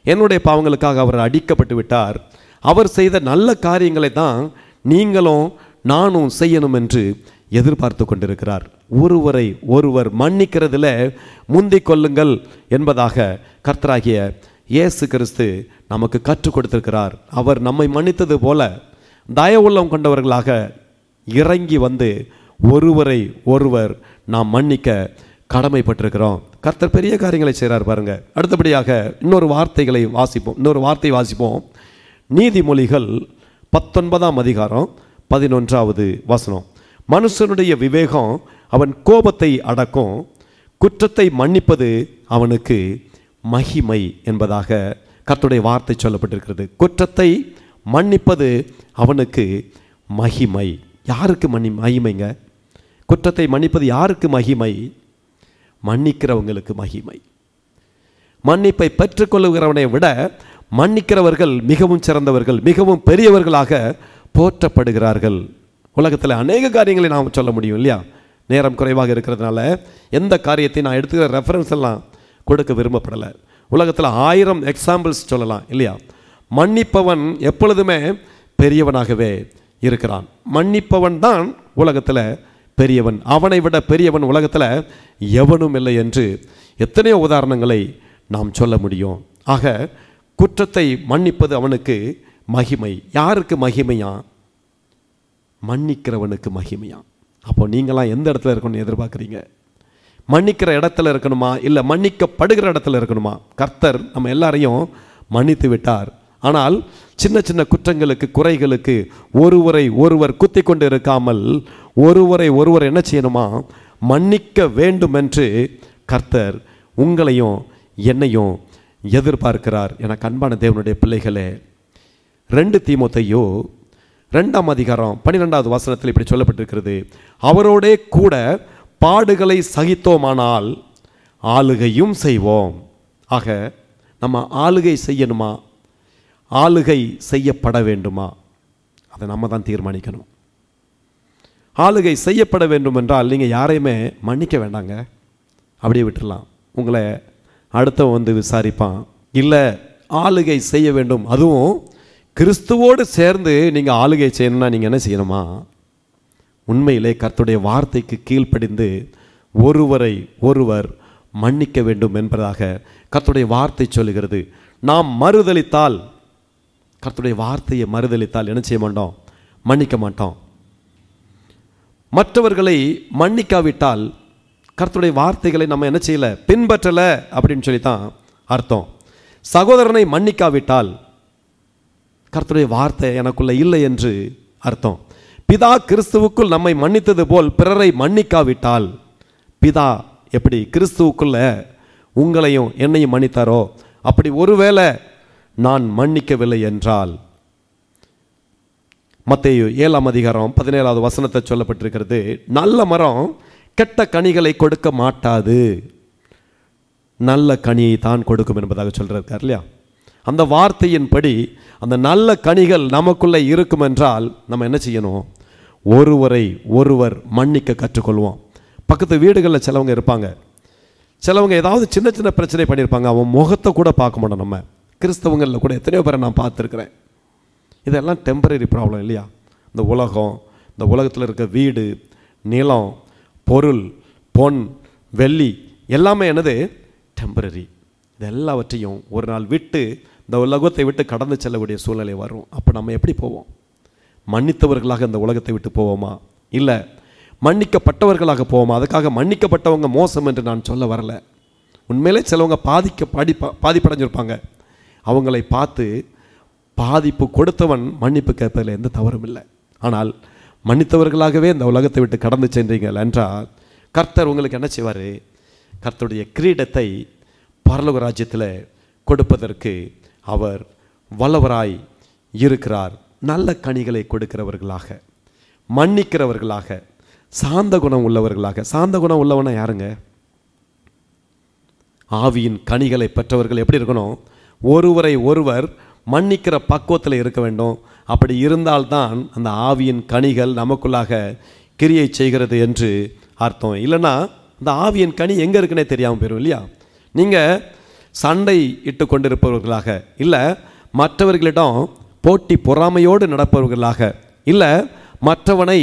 என்னுடைய பாவங்களுக்காக அவர் அடிக்கப்பட்டு விட்டார் அவர் செய்த நல்ல காரியங்களை தான் நீங்களும் நானும் செய்யணும் என்று எதிர்பார்த்து கொண்டிருக்கிறார் ஒருவரை ஒருவர் மன்னிக்கிறதுல முந்திக் கொள்ளுங்கள் என்பதாக கர்த்தராகிய இயேசு கிறிஸ்து நமக்கு கற்றுக் கொடுத்திருக்கிறார் அவர் நம்மை மன்னித்தது போல தயவுள்ளம் கொண்டவர்களாக இறங்கி வந்து ஒருவரை ஒருவர் நாம் மன்னிக்க கடமைப்பட்டிருக்கிறோம் கர்த்தர் பெரிய காரியங்களை செய்கிறார் பாருங்க அடுத்தபடியாக இன்னொரு வார்த்தைகளை வாசிப்போம் இன்னொரு வார்த்தை வாசிப்போம் நீதிமொழிகள் பத்தொன்பதாம் அதிகாரம் பதினொன்றாவது வசனம் மனுஷனுடைய விவேகம் அவன் கோபத்தை அடக்கும் குற்றத்தை மன்னிப்பது அவனுக்கு மகிமை என்பதாக கர்த்தருடைய வார்த்தை சொல்லப்பட்டிருக்கிறது குற்றத்தை மன்னிப்பது அவனுக்கு மகிமை யாருக்கு மன்னி மகிமைங்க குற்றத்தை மன்னிப்பது யாருக்கு மகிமை மன்னிக்கிறவங்களுக்கு மகிமை மன்னிப்பை பெற்றுக்கொள்ளுகிறவனை விட மன்னிக்கிறவர்கள் மிகவும் சிறந்தவர்கள் மிகவும் பெரியவர்களாக போற்றப்படுகிறார்கள் உலகத்தில் அநேக காரியங்களை நாம் சொல்ல முடியும் இல்லையா நேரம் குறைவாக இருக்கிறதுனால எந்த காரியத்தை நான் எடுத்துக்கிற ரெஃபரன்ஸ் எல்லாம் கொடுக்க விரும்பப்படலை உலகத்தில் ஆயிரம் எக்ஸாம்பிள்ஸ் சொல்லலாம் இல்லையா மன்னிப்பவன் எப்பொழுதுமே பெரியவனாகவே இருக்கிறான் மன்னிப்பவன் தான் உலகத்தில் பெரியவன் அவனை விட பெரியவன் உலகத்தில் எவனும் இல்லை என்று எத்தனையோ உதாரணங்களை நாம் சொல்ல முடியும் ஆக குற்றத்தை மன்னிப்பது அவனுக்கு மகிமை யாருக்கு மகிமையா மன்னிக்கிறவனுக்கு மகிமையா அப்போ நீங்களாம் எந்த இடத்துல இருக்கணும்னு எதிர்பார்க்குறீங்க மன்னிக்கிற இடத்துல இருக்கணுமா இல்லை மன்னிக்கப்படுகிற இடத்துல இருக்கணுமா கர்த்தர் நம்ம எல்லாரையும் மன்னித்து விட்டார் ஆனால் சின்ன சின்ன குற்றங்களுக்கு குறைகளுக்கு ஒருவரை ஒருவர் குத்தி கொண்டு இருக்காமல் ஒருவரை ஒருவர் என்ன செய்யணுமா மன்னிக்க வேண்டும் என்று கர்த்தர் உங்களையும் என்னையும் எதிர்பார்க்கிறார் எனக்கு அன்பான தேவனுடைய பிள்ளைகளே ரெண்டு தீமோத்தையோ ரெண்டாம் அதிகாரம் பன்னிரெண்டாவது வசனத்தில் இப்படி சொல்லப்பட்டிருக்கிறது அவரோடே கூட பாடுகளை சகித்தோமானால் ஆளுகையும் செய்வோம் ஆக நம்ம ஆளுகை செய்யணுமா ஆளுகை செய்யப்பட வேண்டுமா அதை நம்ம தான் தீர்மானிக்கணும் ஆளுகை செய்யப்பட வேண்டும் என்றால் நீங்கள் யாரையுமே மன்னிக்க வேண்டாங்க அப்படியே விட்டுறலாம் உங்களை அடுத்தவன் வந்து விசாரிப்பான் இல்லை ஆளுகை செய்ய வேண்டும் அதுவும் கிறிஸ்துவோடு சேர்ந்து நீங்கள் ஆளுகை செய்யணும்னா நீங்கள் என்ன செய்யணுமா உண்மையிலே கர்த்தருடைய வார்த்தைக்கு கீழ்ப்படிந்து ஒருவரை ஒருவர் மன்னிக்க வேண்டும் என்பதாக கர்த்தருடைய வார்த்தை சொல்லுகிறது நாம் மறுதலித்தால் கர்த்தருடைய வார்த்தையை மறுதலித்தால் என்ன செய்ய மாட்டோம் மன்னிக்க மாட்டோம் மற்றவர்களை மன்னிக்காவிட்டால் கர்த்தருடைய வார்த்தைகளை நம்ம என்ன செய்யல பின்பற்றல அப்படின்னு சொல்லி தான் அர்த்தம் சகோதரனை மன்னிக்காவிட்டால் கர்த்தருடைய வார்த்தை எனக்குள்ள இல்லை என்று அர்த்தம் பிதா கிறிஸ்துவுக்குள் நம்மை மன்னித்தது போல் பிறரை மன்னிக்காவிட்டால் பிதா எப்படி கிறிஸ்துவுக்குள்ள உங்களையும் என்னையும் மன்னித்தாரோ அப்படி ஒருவேளை நான் மன்னிக்கவில்லை என்றால் மத்தேயு ஏழாம் அதிகாரம் பதினேழாவது வசனத்தை சொல்லப்பட்டிருக்கிறது நல்ல மரம் கெட்ட கனிகளை கொடுக்க மாட்டாது நல்ல கனியை தான் கொடுக்கும் என்பதாக சொல்றார் இல்லையா அந்த வார்த்தையின்படி அந்த நல்ல கனிகள் நமக்குள்ளே இருக்கும் என்றால் நம்ம என்ன செய்யணும் ஒருவரை ஒருவர் மன்னிக்க கற்றுக்கொள்வோம் பக்கத்து வீடுகளில் சிலவங்க இருப்பாங்க சிலவங்க ஏதாவது சின்ன சின்ன பிரச்சனை பண்ணியிருப்பாங்க அவன் முகத்தை கூட பார்க்க மாட்டோம் நம்ம கிறிஸ்தவங்களில் கூட எத்தனையோ பேரை நான் பார்த்துருக்குறேன் இதெல்லாம் டெம்பரரி ப்ராப்ளம் இல்லையா இந்த உலகம் இந்த உலகத்தில் இருக்க வீடு நிலம் பொருள் பொன் வெள்ளி எல்லாமே என்னது டெம்பரரி இது எல்லாவற்றையும் ஒரு நாள் விட்டு இந்த உலகத்தை விட்டு கடந்து செல்லக்கூடிய சூழ்நிலை வரும் அப்போ நம்ம எப்படி போவோம் மன்னித்தவர்களாக இந்த உலகத்தை விட்டு போவோமா இல்லை மன்னிக்கப்பட்டவர்களாக போவோமா அதுக்காக மன்னிக்கப்பட்டவங்க மோசம் என்று நான் சொல்ல வரல உண்மையிலே சிலவங்க பாதிக்க பாடி பாதிப்படைஞ்சிருப்பாங்க அவங்களை பார்த்து பாதிப்பு கொடுத்தவன் மன்னிப்பு கேட்பதில் எந்த தவறும் இல்லை ஆனால் மன்னித்தவர்களாகவே இந்த உலகத்தை விட்டு கடந்து சென்றீங்கள் என்றால் கர்த்தர் உங்களுக்கு என்ன செய்வார் கர்த்தருடைய கிரீடத்தை பரலோக ராஜ்யத்தில் கொடுப்பதற்கு அவர் வல்லவராய் இருக்கிறார் நல்ல கனிகளை கொடுக்கிறவர்களாக மன்னிக்கிறவர்களாக சாந்த குணம் உள்ளவர்களாக சாந்த குணம் உள்ளவனா யாருங்க ஆவியின் கனிகளை பெற்றவர்கள் எப்படி இருக்கணும் ஒருவரை ஒருவர் மன்னிக்கிற பக்குவத்தில் இருக்க வேண்டும் அப்படி இருந்தால்தான் அந்த ஆவியின் கனிகள் நமக்குள்ளாக கிரியை செய்கிறது என்று அர்த்தம் இல்லைன்னா அந்த ஆவியின் கனி எங்கே இருக்குன்னே தெரியாமல் போயிடும் இல்லையா நீங்கள் சண்டை இட்டு கொண்டிருப்பவர்களாக இல்லை மற்றவர்களிடம் போட்டி பொறாமையோடு நடப்பவர்களாக இல்லை மற்றவனை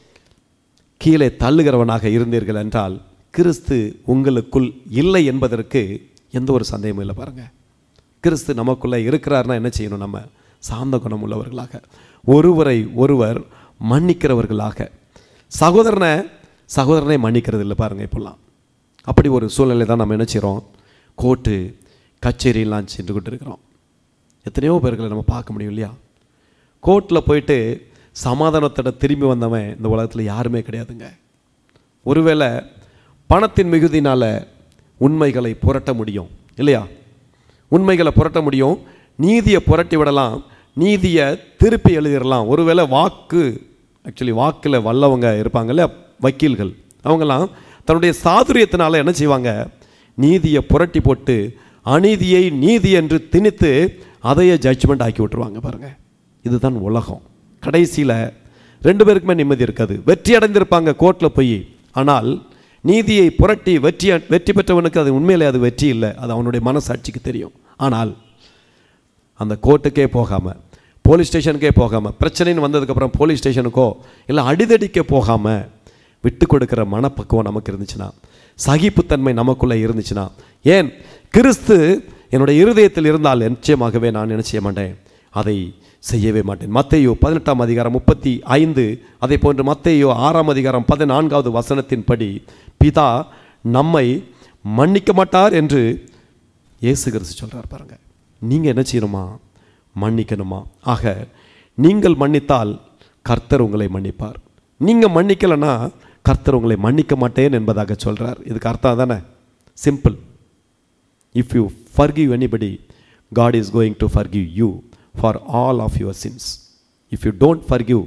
கீழே தள்ளுகிறவனாக இருந்தீர்கள் என்றால் கிறிஸ்து உங்களுக்குள் இல்லை என்பதற்கு எந்த ஒரு சந்தேகமும் இல்லை பாருங்க கிறிஸ்து நமக்குள்ளே இருக்கிறார்னா என்ன செய்யணும் நம்ம சாந்த குணம் உள்ளவர்களாக ஒருவரை ஒருவர் மன்னிக்கிறவர்களாக சகோதரனை சகோதரனை மன்னிக்கிறது இல்லை பாருங்க இப்போல்லாம் அப்படி ஒரு சூழ்நிலை தான் நம்ம என்ன செய்கிறோம் கோர்ட்டு கச்சேரியெல்லாம் சென்று கொண்டு இருக்கிறோம் எத்தனையோ பேர்களை நம்ம பார்க்க முடியும் இல்லையா கோர்ட்டில் போயிட்டு சமாதானத்தோட திரும்பி வந்தவன் இந்த உலகத்தில் யாருமே கிடையாதுங்க ஒருவேளை பணத்தின் மிகுதினால் உண்மைகளை புரட்ட முடியும் இல்லையா உண்மைகளை புரட்ட முடியும் நீதியை புரட்டி விடலாம் நீதியை திருப்பி எழுதிடலாம் ஒருவேளை வாக்கு ஆக்சுவலி வாக்கில் வல்லவங்க இருப்பாங்கல்ல வக்கீல்கள் அவங்கெல்லாம் தன்னுடைய சாதுரியத்தினால என்ன செய்வாங்க நீதியை புரட்டி போட்டு அநீதியை நீதி என்று திணித்து அதையே ஜட்ஜ்மெண்ட் ஆக்கி விட்டுருவாங்க பாருங்க இதுதான் உலகம் கடைசியில் ரெண்டு பேருக்குமே நிம்மதி இருக்காது வெற்றி அடைந்திருப்பாங்க கோர்ட்டில் போய் ஆனால் நீதியை புரட்டி வெற்றி வெற்றி பெற்றவனுக்கு அது உண்மையிலே அது வெற்றி இல்லை அது அவனுடைய மனசாட்சிக்கு தெரியும் ஆனால் அந்த கோர்ட்டுக்கே போகாமல் போலீஸ் ஸ்டேஷனுக்கே போகாமல் பிரச்சனைன்னு வந்ததுக்கப்புறம் போலீஸ் ஸ்டேஷனுக்கோ இல்லை அடிதடிக்க போகாமல் விட்டு கொடுக்கிற மனப்பக்குவம் நமக்கு இருந்துச்சுன்னா சகிப்புத்தன்மை நமக்குள்ளே இருந்துச்சுன்னா ஏன் கிறிஸ்து என்னுடைய இருதயத்தில் இருந்தால் நிச்சயமாகவே நான் என்ன செய்ய மாட்டேன் அதை செய்யவே மாட்டேன் மத்தேயோ பதினெட்டாம் அதிகாரம் முப்பத்தி ஐந்து அதே போன்று மத்தேயோ ஆறாம் அதிகாரம் பதினான்காவது வசனத்தின்படி பிதா நம்மை மன்னிக்க மாட்டார் என்று இயேசு கிறிஸ்து சொல்கிறார் பாருங்க நீங்கள் என்ன செய்யணுமா மன்னிக்கணுமா ஆக நீங்கள் மன்னித்தால் கர்த்தர் உங்களை மன்னிப்பார் நீங்கள் மன்னிக்கலைன்னா கர்த்தர் உங்களை மன்னிக்க மாட்டேன் என்பதாக சொல்கிறார் இதுக்கு அர்த்தம் தானே simple if you forgive anybody God is going to forgive you for all of your sins if you don't forgive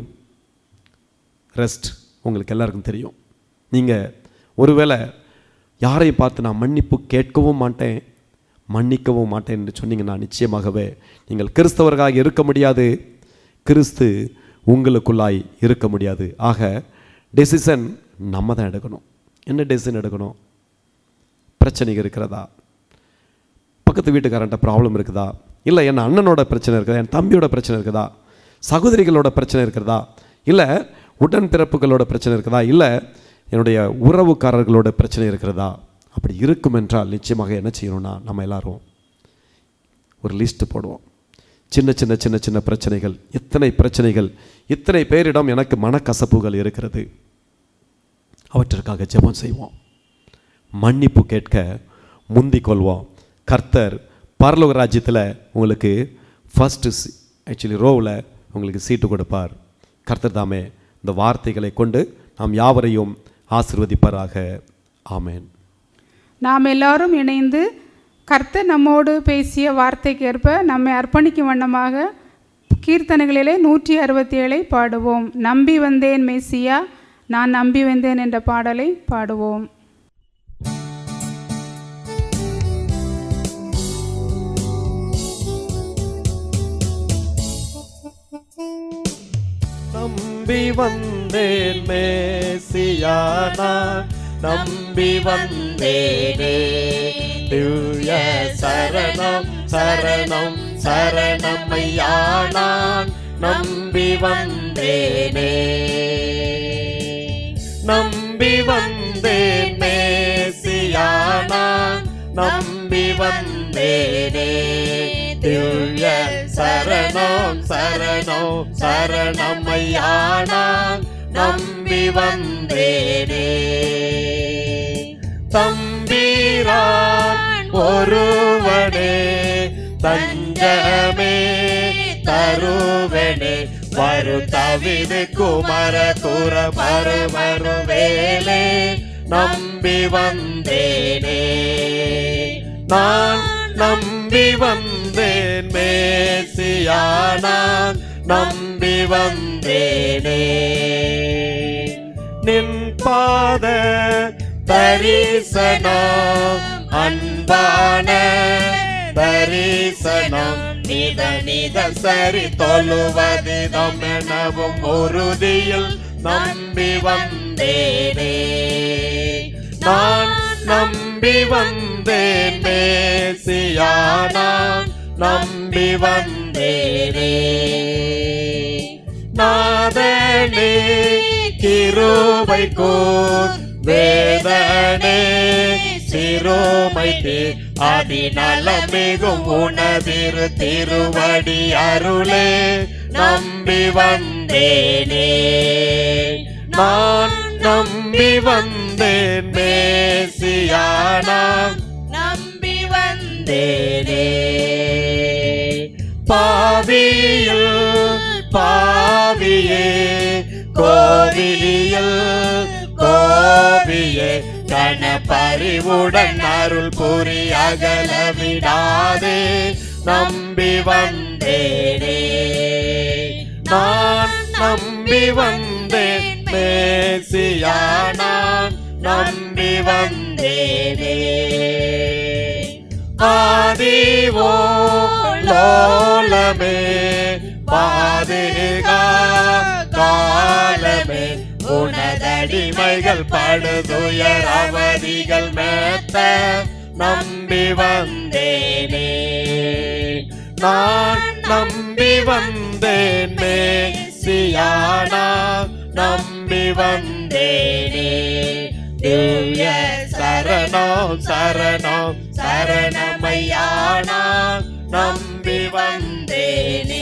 rest உங்களுக்கு எல்லாருக்கும் தெரியும் நீங்கள் ஒருவேளை யாரையும் பார்த்து நான் மன்னிப்பு கேட்கவும் மாட்டேன் மன்னிக்கவும் மாட்டேன் என்று சொன்னீங்கன்னா நிச்சயமாகவே நீங்கள் கிறிஸ்தவர்களாக இருக்க முடியாது கிறிஸ்து உங்களுக்குள்ளாய் இருக்க முடியாது ஆக டெசிஷன் நம்ம தான் எடுக்கணும் என்ன டெசிஷன் எடுக்கணும் பிரச்சனைகள் இருக்கிறதா பக்கத்து வீட்டுக்காரன்ட்ட ப்ராப்ளம் இருக்குதா இல்லை என் அண்ணனோட பிரச்சனை இருக்குதா என் தம்பியோட பிரச்சனை இருக்குதா சகோதரிகளோட பிரச்சனை இருக்கிறதா இல்லை உடன்பிறப்புகளோட பிரச்சனை இருக்குதா இல்லை என்னுடைய உறவுக்காரர்களோட பிரச்சனை இருக்கிறதா அப்படி இருக்கும் என்றால் நிச்சயமாக என்ன செய்யணும்னா நம்ம எல்லாரும் ஒரு லிஸ்ட்டு போடுவோம் சின்ன சின்ன சின்ன சின்ன பிரச்சனைகள் எத்தனை பிரச்சனைகள் இத்தனை பேரிடம் எனக்கு மனக்கசப்புகள் இருக்கிறது அவற்றிற்காக ஜெபம் செய்வோம் மன்னிப்பு கேட்க முந்திக் கொள்வோம் கர்த்தர் பரலோக ராஜ்யத்தில் உங்களுக்கு ஃபஸ்ட்டு ஆக்சுவலி ரோவில் உங்களுக்கு சீட்டு கொடுப்பார் கர்த்தர் தாமே இந்த வார்த்தைகளை கொண்டு நாம் யாவரையும் ஆசிர்வதிப்பாராக ஆமேன் நாம் எல்லாரும் இணைந்து கர்த்தர் நம்மோடு பேசிய வார்த்தைக்கேற்ப நம்மை அர்ப்பணிக்கும் வண்ணமாக கீர்த்தனைகளிலே நூற்றி அறுபத்தி ஏழை பாடுவோம் நம்பி வந்தேன் மேசியா நான் நம்பி வந்தேன் என்ற பாடலை பாடுவோம் நம்பி வந்தேன் மேசியானா நம்பி வந்தேனே திவ்ய சரணம் சரணம் சரணம் ஐயானான் நம்பி வந்தேனே நம்பி வந்தேன் மேசியானான் நம்பி வந்தேனே திவ்ய சரணம் சரணம் சரணம் ஐயானான் நம்பி வந்தேனே தம்பீரான் ஒருவனே தஞ்சமே தருவனே வரு தவிது குமர குர மறு மறு வேலே நம்பி வந்தேனே நான் நம்பி வந்தேன் மேசியானான் நம்பி வந்தேனே நின் பாத தரிசனம் அன்பான தரிசனம் நித நித சரி தொழுவதிதம் எனவும் உறுதியில் நம்பி வந்தேனே நான் நம்பி வந்தேன் வந்தேன் மேசியானா நம்பி வந்தேனே நாதனே கிருபை கோர் வேதனே சிறுமை தீர் அதிநலம் மிகும் உனதிரு திருவடி அருளே நம்பி வந்தேனே நான் நம்பி வந்தேன் மேசியானா நம்பி வந்தேனே பாவியில் பாவியே கோவிலியில் கோவியே கன பறிவுடன் அருள் புரி அகல விடாதே நம்பி வந்தேனே நான் நம்பி வந்தேன் மேசியானா நம்பி வந்தேனே ஆதிவோ லோலமே பாதுகா காலமே உனதடிமைகள் படுதுயர் அவதிகள் மேத்த நம்பி வந்தேனே நான் நம்பி வந்தேன் மேசியானா நம்பி வந்தேனே திவ்ய சரணம் சரணம் சரணமையானா நம்பி வந்தேனே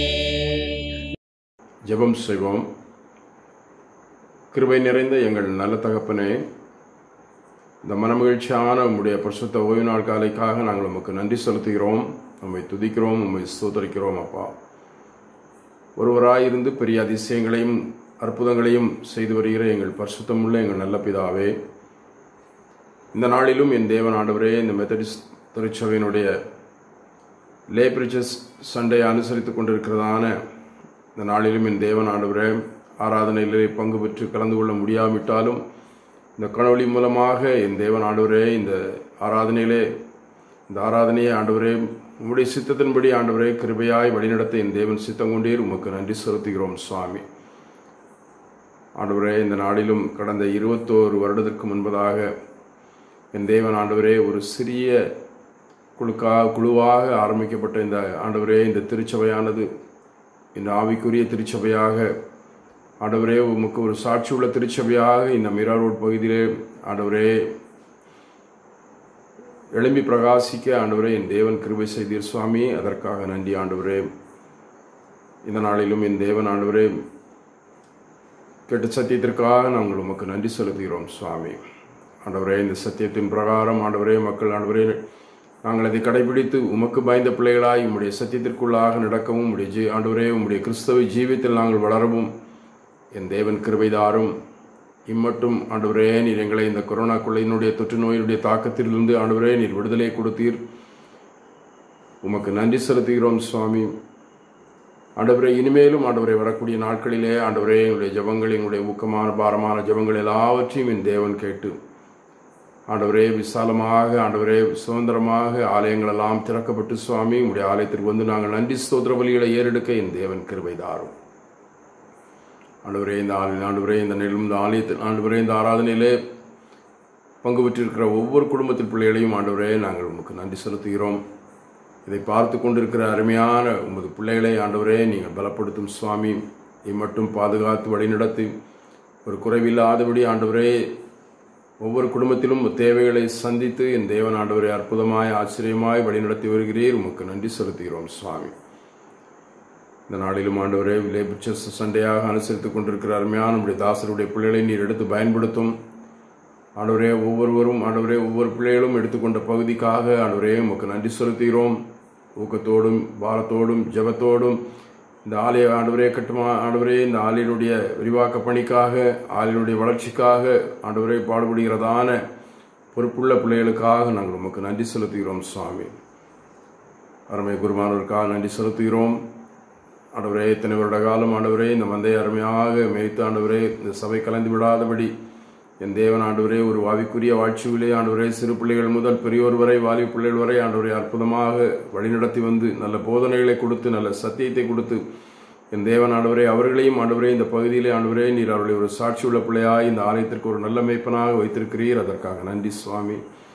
ஜெபம் செய்வோம் கிருபை நிறைந்த எங்கள் நல்ல தகப்பனே இந்த மனமகிழ்ச்சியான உம்முடைய பரிசுத்த ஓய்வு நாள் காலைக்காக நாங்கள் உமக்கு நன்றி செலுத்துகிறோம் உம்மை துதிக்கிறோம் உம்மை ஸ்தோத்தரிக்கிறோம் அப்பா ஒருவராயிருந்து பெரிய அதிசயங்களையும் அற்புதங்களையும் செய்து வருகிற எங்கள் பரிசுத்தமுள்ள எங்கள் நல்ல பிதாவே இந்த நாளிலும் என் தேவன் ஆண்டவரே இந்த மெத்தடிஸ்ட் திருச்சபையினுடைய லே பிரிச்சஸ் சண்டை அனுசரித்துக் கொண்டிருக்கிறதான இந்த நாளிலும் என் தேவன் ஆண்டவரே ஆராதனையிலே பங்கு பெற்று கலந்து கொள்ள முடியாவிட்டாலும் இந்த கனொளி மூலமாக என் தேவன் ஆண்டவரே இந்த ஆராதனையிலே இந்த ஆராதனையை ஆண்டவரே உம்முடைய சித்தத்தின்படி ஆண்டவரே கிருபையாய் வழிநடத்த என் தேவன் சித்தம் கொண்டீர் உமக்கு நன்றி செலுத்துகிறோம் சுவாமி ஆண்டவரே இந்த நாளிலும் கடந்த இருபத்தோரு வருடத்திற்கு முன்பதாக என் தேவன் ஆண்டவரே ஒரு சிறிய குழுக்கா குழுவாக ஆரம்பிக்கப்பட்ட இந்த ஆண்டவரே இந்த திருச்சபையானது இந்த ஆவிக்குரிய திருச்சபையாக ஆண்டவரே உமக்கு ஒரு சாட்சி உள்ள திருச்சபையாக இந்த மிரா ரோட் பகுதியிலே ஆண்டவரே எழும்பி பிரகாசிக்க ஆண்டவரே என் தேவன் கிருபை செய்தீர் சுவாமி அதற்காக நன்றி ஆண்டவரே இந்த நாளிலும் என் தேவன் ஆண்டவரே கேட்ட சத்தியத்திற்காக நாங்கள் உமக்கு நன்றி செலுத்துகிறோம் சுவாமி ஆண்டவரே இந்த சத்தியத்தின் பிரகாரம் ஆண்டவரே மக்கள் ஆண்டவரே நாங்கள் அதை கடைபிடித்து உமக்கு பயந்த பிள்ளைகளாய் உம்முடைய சத்தியத்திற்குள்ளாக நடக்கவும் உம்முடைய ஜீ ஆண்டவரே உம்முடைய கிறிஸ்தவ ஜீவியத்தில் நாங்கள் வளரவும் என் தேவன் கிருபைதாரும் இம்மட்டும் ஆண்டவரே நீர் எங்களை இந்த கொரோனா கொள்ளையினுடைய தொற்று நோயினுடைய தாக்கத்திலிருந்து ஆண்டவரே நீர் விடுதலை கொடுத்தீர் உமக்கு நன்றி செலுத்துகிறோம் சுவாமி ஆண்டவரே இனிமேலும் ஆண்டவரை வரக்கூடிய நாட்களிலே ஆண்டவரே எங்களுடைய ஜெபங்கள் எங்களுடைய ஊக்கமான பாரமான ஜெபங்கள் எல்லாவற்றையும் என் தேவன் கேட்டு ஆண்டவரே விசாலமாக ஆண்டவரே சுதந்திரமாக ஆலயங்கள் எல்லாம் திறக்கப்பட்டு சுவாமி உங்களுடைய ஆலயத்திற்கு வந்து நாங்கள் நன்றி ஸ்தோத்திர பலிகளை ஏறெடுக்க என் தேவன் கிருபை தாரும் ஆண்டவரே இந்த ஆலய ஆண்டவரே இந்த நெல்லும் இந்த ஆலயத்தில் ஆண்டவரே இந்த ஆராதனையிலே பங்கு பெற்றிருக்கிற ஒவ்வொரு குடும்பத்தில் பிள்ளைகளையும் ஆண்டவரே நாங்கள் உமக்கு நன்றி செலுத்துகிறோம் இதை பார்த்து கொண்டிருக்கிற அருமையான உமது பிள்ளைகளை ஆண்டவரே நீங்கள் பலப்படுத்தும் சுவாமி இம்மட்டும் பாதுகாத்து வழிநடத்தி ஒரு குறைவில்லாதபடி ஆண்டவரே ஒவ்வொரு குடும்பத்திலும் தேவைகளை சந்தித்து என் தேவன் ஆண்டவரை அற்புதமாய் ஆச்சரியமாய் வழிநடத்தி வருகிறீர் உமக்கு நன்றி செலுத்துகிறோம் சுவாமி இந்த நாளிலும் ஆண்டவரே லேபிச்சஸ் சண்டையாக அனுசரித்துக் கொண்டிருக்கிற அருமையான நம்முடைய தாசருடைய பிள்ளைகளை நீர் எடுத்து பயன்படுத்தும் ஆண்டவரே ஒவ்வொருவரும் ஆண்டவரே ஒவ்வொரு பிள்ளைகளும் எடுத்துக்கொண்ட பகுதிக்காக ஆண்டவரே உமக்கு நன்றி செலுத்துகிறோம் ஊக்கத்தோடும் பாரத்தோடும் ஜெபத்தோடும் இந்த ஆலய ஆண்டவரே கட்டுமா ஆண்டவரே இந்த ஆலயனுடைய விரிவாக்க பணிக்காக ஆலயனுடைய வளர்ச்சிக்காக ஆண்டவரே பாடுபடுகிறதான பொறுப்புள்ள பிள்ளைகளுக்காக நாங்கள் உமக்கு நன்றி செலுத்துகிறோம் சுவாமி அருமை குருமானவருக்காக நன்றி செலுத்துகிறோம் ஆண்டவரே இத்தனை வருட காலம் ஆண்டவரே இந்த மந்தையை அருமையாக மேய்த்து ஆண்டவரே இந்த சபை கலந்து விடாதபடி என் தேவன் ஆண்டவரே ஒரு வாவிக்குரிய வாழ்ச்சியிலே ஆண்டவரே சிறு பிள்ளைகள் முதல் பெரியோர் வரை வாலிப பிள்ளைகள் வரை ஆண்டவரே அற்புதமாக வழிநடத்தி வந்து நல்ல போதனைகளை கொடுத்து நல்ல சத்தியத்தை கொடுத்து என் தேவன் ஆண்டவரே அவர்களையும் ஆண்டவரே இந்த பகுதியிலே ஆண்டவரே நீர் அவர்களை ஒரு சாட்சி உள்ள பிள்ளையாய் இந்த ஆலயத்திற்கு ஒரு நல்ல மேய்ப்பனாக வைத்திருக்கிறீர் அதற்காக நன்றி சுவாமி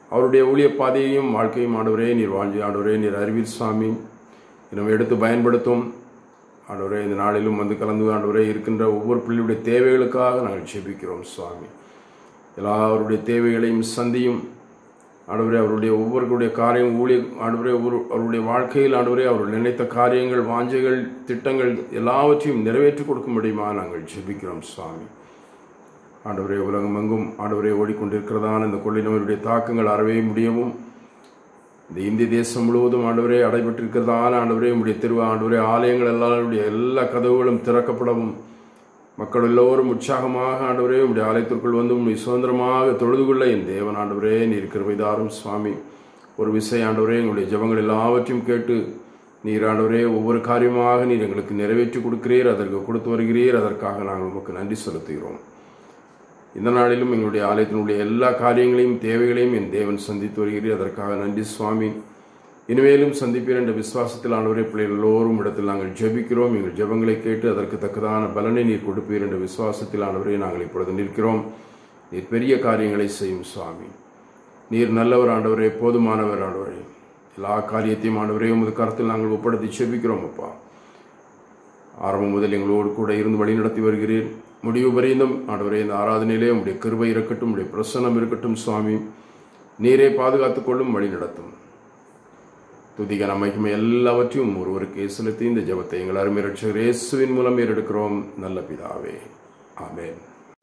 அவருடைய ஊழிய பாதையையும் வாழ்க்கையும் ஆண்டவரே நீர் வாழ்ஞ்சி ஆண்டவரே நீர் அறிவீர் சுவாமி நம்ம எடுத்து பயன்படுத்தும் ஆண்டவரே இந்த நாளிலும் வந்து கலந்து ஆண்டவரே இருக்கின்ற ஒவ்வொரு பிள்ளையுடைய தேவைகளுக்காக நாங்கள் ஜெபிக்கிறோம் சுவாமி எல்லாருடைய தேவைகளையும் சந்தியும் ஆண்டவரே அவருடைய ஒவ்வொருவருடைய காரியம் ஊழிய ஆண்டவரே ஒவ்வொரு அவருடைய வாழ்க்கையில் ஆண்டவரே அவர்கள் நினைத்த காரியங்கள் வாஞ்சைகள் திட்டங்கள் எல்லாவற்றையும் நிறைவேற்றி கொடுக்க முடியுமா நாங்கள் ஜெபிக்கிறோம் சுவாமி ஆண்டவரே உலகம் எங்கும் ஆண்டவரே ஓடிக்கொண்டிருக்கிறதான இந்த கொள்ளை நோயுடைய தாக்கங்கள் அறவே முடியவும் இந்த இந்திய தேசம் முழுவதும் ஆண்டவரே அடைபட்டிருக்கிறதான ஆண்டவரே உடைய திருவா ஆண்டவரே ஆலயங்கள் எல்லாருடைய எல்லா கதவுகளும் திறக்கப்படவும் மக்கள் எல்லோரும் உற்சாகமாக ஆண்டவரே உடைய ஆலயத்திற்குள் வந்து உடைய சுதந்திரமாக தொழுது கொள்ள என் தேவன் ஆண்டவரே நீர் கிருபைதாரும் சுவாமி ஒரு விசை ஆண்டவரே எங்களுடைய ஜெபங்கள் எல்லாவற்றையும் கேட்டு நீர் ஆண்டவரே ஒவ்வொரு காரியமாக நீர் எங்களுக்கு நிறைவேற்றி கொடுக்கிறீர் அதற்கு கொடுத்து வருகிறீர் அதற்காக நாங்கள் உமக்கு நன்றி செலுத்துகிறோம் இந்த நாளிலும் எங்களுடைய ஆலயத்தினுடைய எல்லா காரியங்களையும் தேவைகளையும் என் தேவன் சந்தித்து வருகிறீர் அதற்காக நன்றி சுவாமி இனிமேலும் சந்திப்பீர் என்ற விசுவாசத்தில் ஆண்டவரே பிள்ளைகள் எல்லோரும் இடத்தில் நாங்கள் ஜெபிக்கிறோம் எங்கள் ஜெபங்களை கேட்டு அதற்கு தக்கதான பலனை நீர் கொடுப்பீர் என்ற விசுவாசத்தில் ஆண்டவரே நாங்கள் இப்பொழுது நிற்கிறோம் நீர் பெரிய காரியங்களை செய்யும் சுவாமி நீர் நல்லவர் ஆண்டவரே போதுமானவர் ஆண்டவரே எல்லா காரியத்தையும் ஆண்டவரே உமது கருத்தில் நாங்கள் ஒப்படைத்து ஜெபிக்கிறோம் அப்பா ஆரம்பம் முதல் எங்களோடு கூட இருந்து வழிநடத்தி வருகிறீர் முடிவு வரைந்தும் ஆண்டவரே இந்த ஆராதனையிலே உடைய கிருபை இருக்கட்டும் உடைய பிரசன்னம் இருக்கட்டும் சுவாமி நீரே பாதுகாத்துக் கொள்ளும் வழி நடத்தும் துதிக மகிமை எல்லாவற்றையும் ஒருவருக்கு செலுத்தி இந்த ஜெபத்தை எங்கள் அருமை ரட்சகர் இயேசுவின் மூலம் ஏறெடுக்கிறோம் நல்ல பிதாவே ஆமென்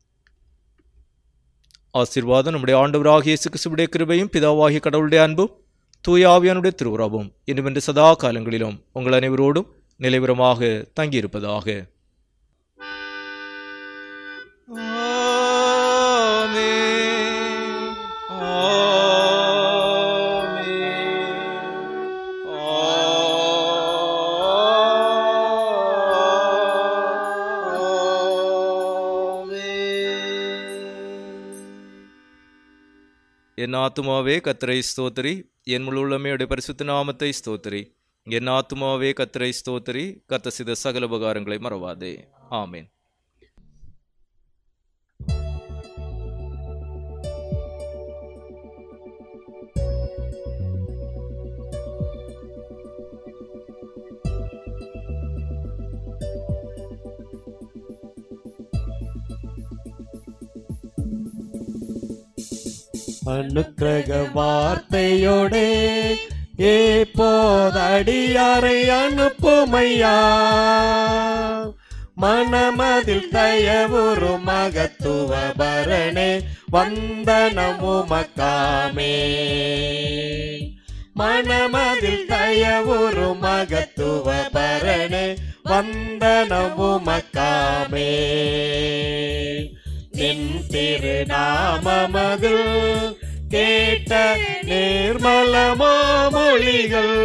ஆசீர்வாதம் நம்முடைய ஆண்டவராகிய இயேசு கிறிஸ்துவுடைய கிருபையும் பிதாவாகிய கடவுளுடைய அன்பும் தூய ஆவியானுடைய திருவுறவும் இன்றுமென்று சதா காலங்களிலும் உங்கள் அனைவரோடும் நிலைவரமாக தங்கியிருப்பதாக என் ஆத்துமாவே கத்தரை ஸ்தோத்திரி என் முழு உள்ளமையுடைய பரிசுத்த நாமத்தை ஸ்தோத்திரி என் ஆத்துமாவே கத்தரை ஸ்தோத்திரி கத்த சித சகல உபகாரங்களை மறவாதே ஆமேன் அனுக்கிரக வார்த்தையோடே ஏப்போதடியாரை அனுப்புமையா மனமதில் தயவுறு மகத்துவ பரணே வந்தனமுமக்காமே மனமதில் தயவுறு மகத்துவ பரணே வந்தனமுமக்காமே நின் திருநாமமதில் கேட்ட நிர்மலமா மொழிகள்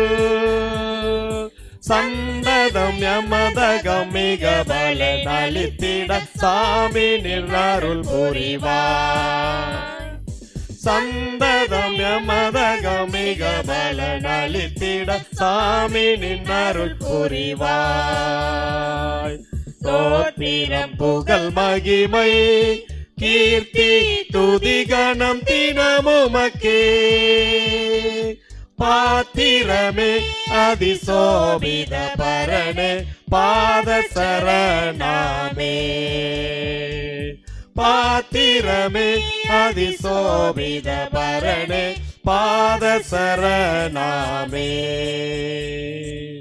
சந்ததம் யமதகம் மிக பலன் அளித்திட சாமி நின்றருள் புரிவார் சந்ததம் யமதகம் மிக பலன் அளித்திட சாமி நின்றருள் புரிவாய் தோத்திரம் புகழ் மகிமை கீர்த்தி துதி கணம் தினமுமக்கே பாத்திரமே அதிசோபித பரணே பாத சரணாமே பாத்திரமே அதிசோபித பரணே பாத சரணாமே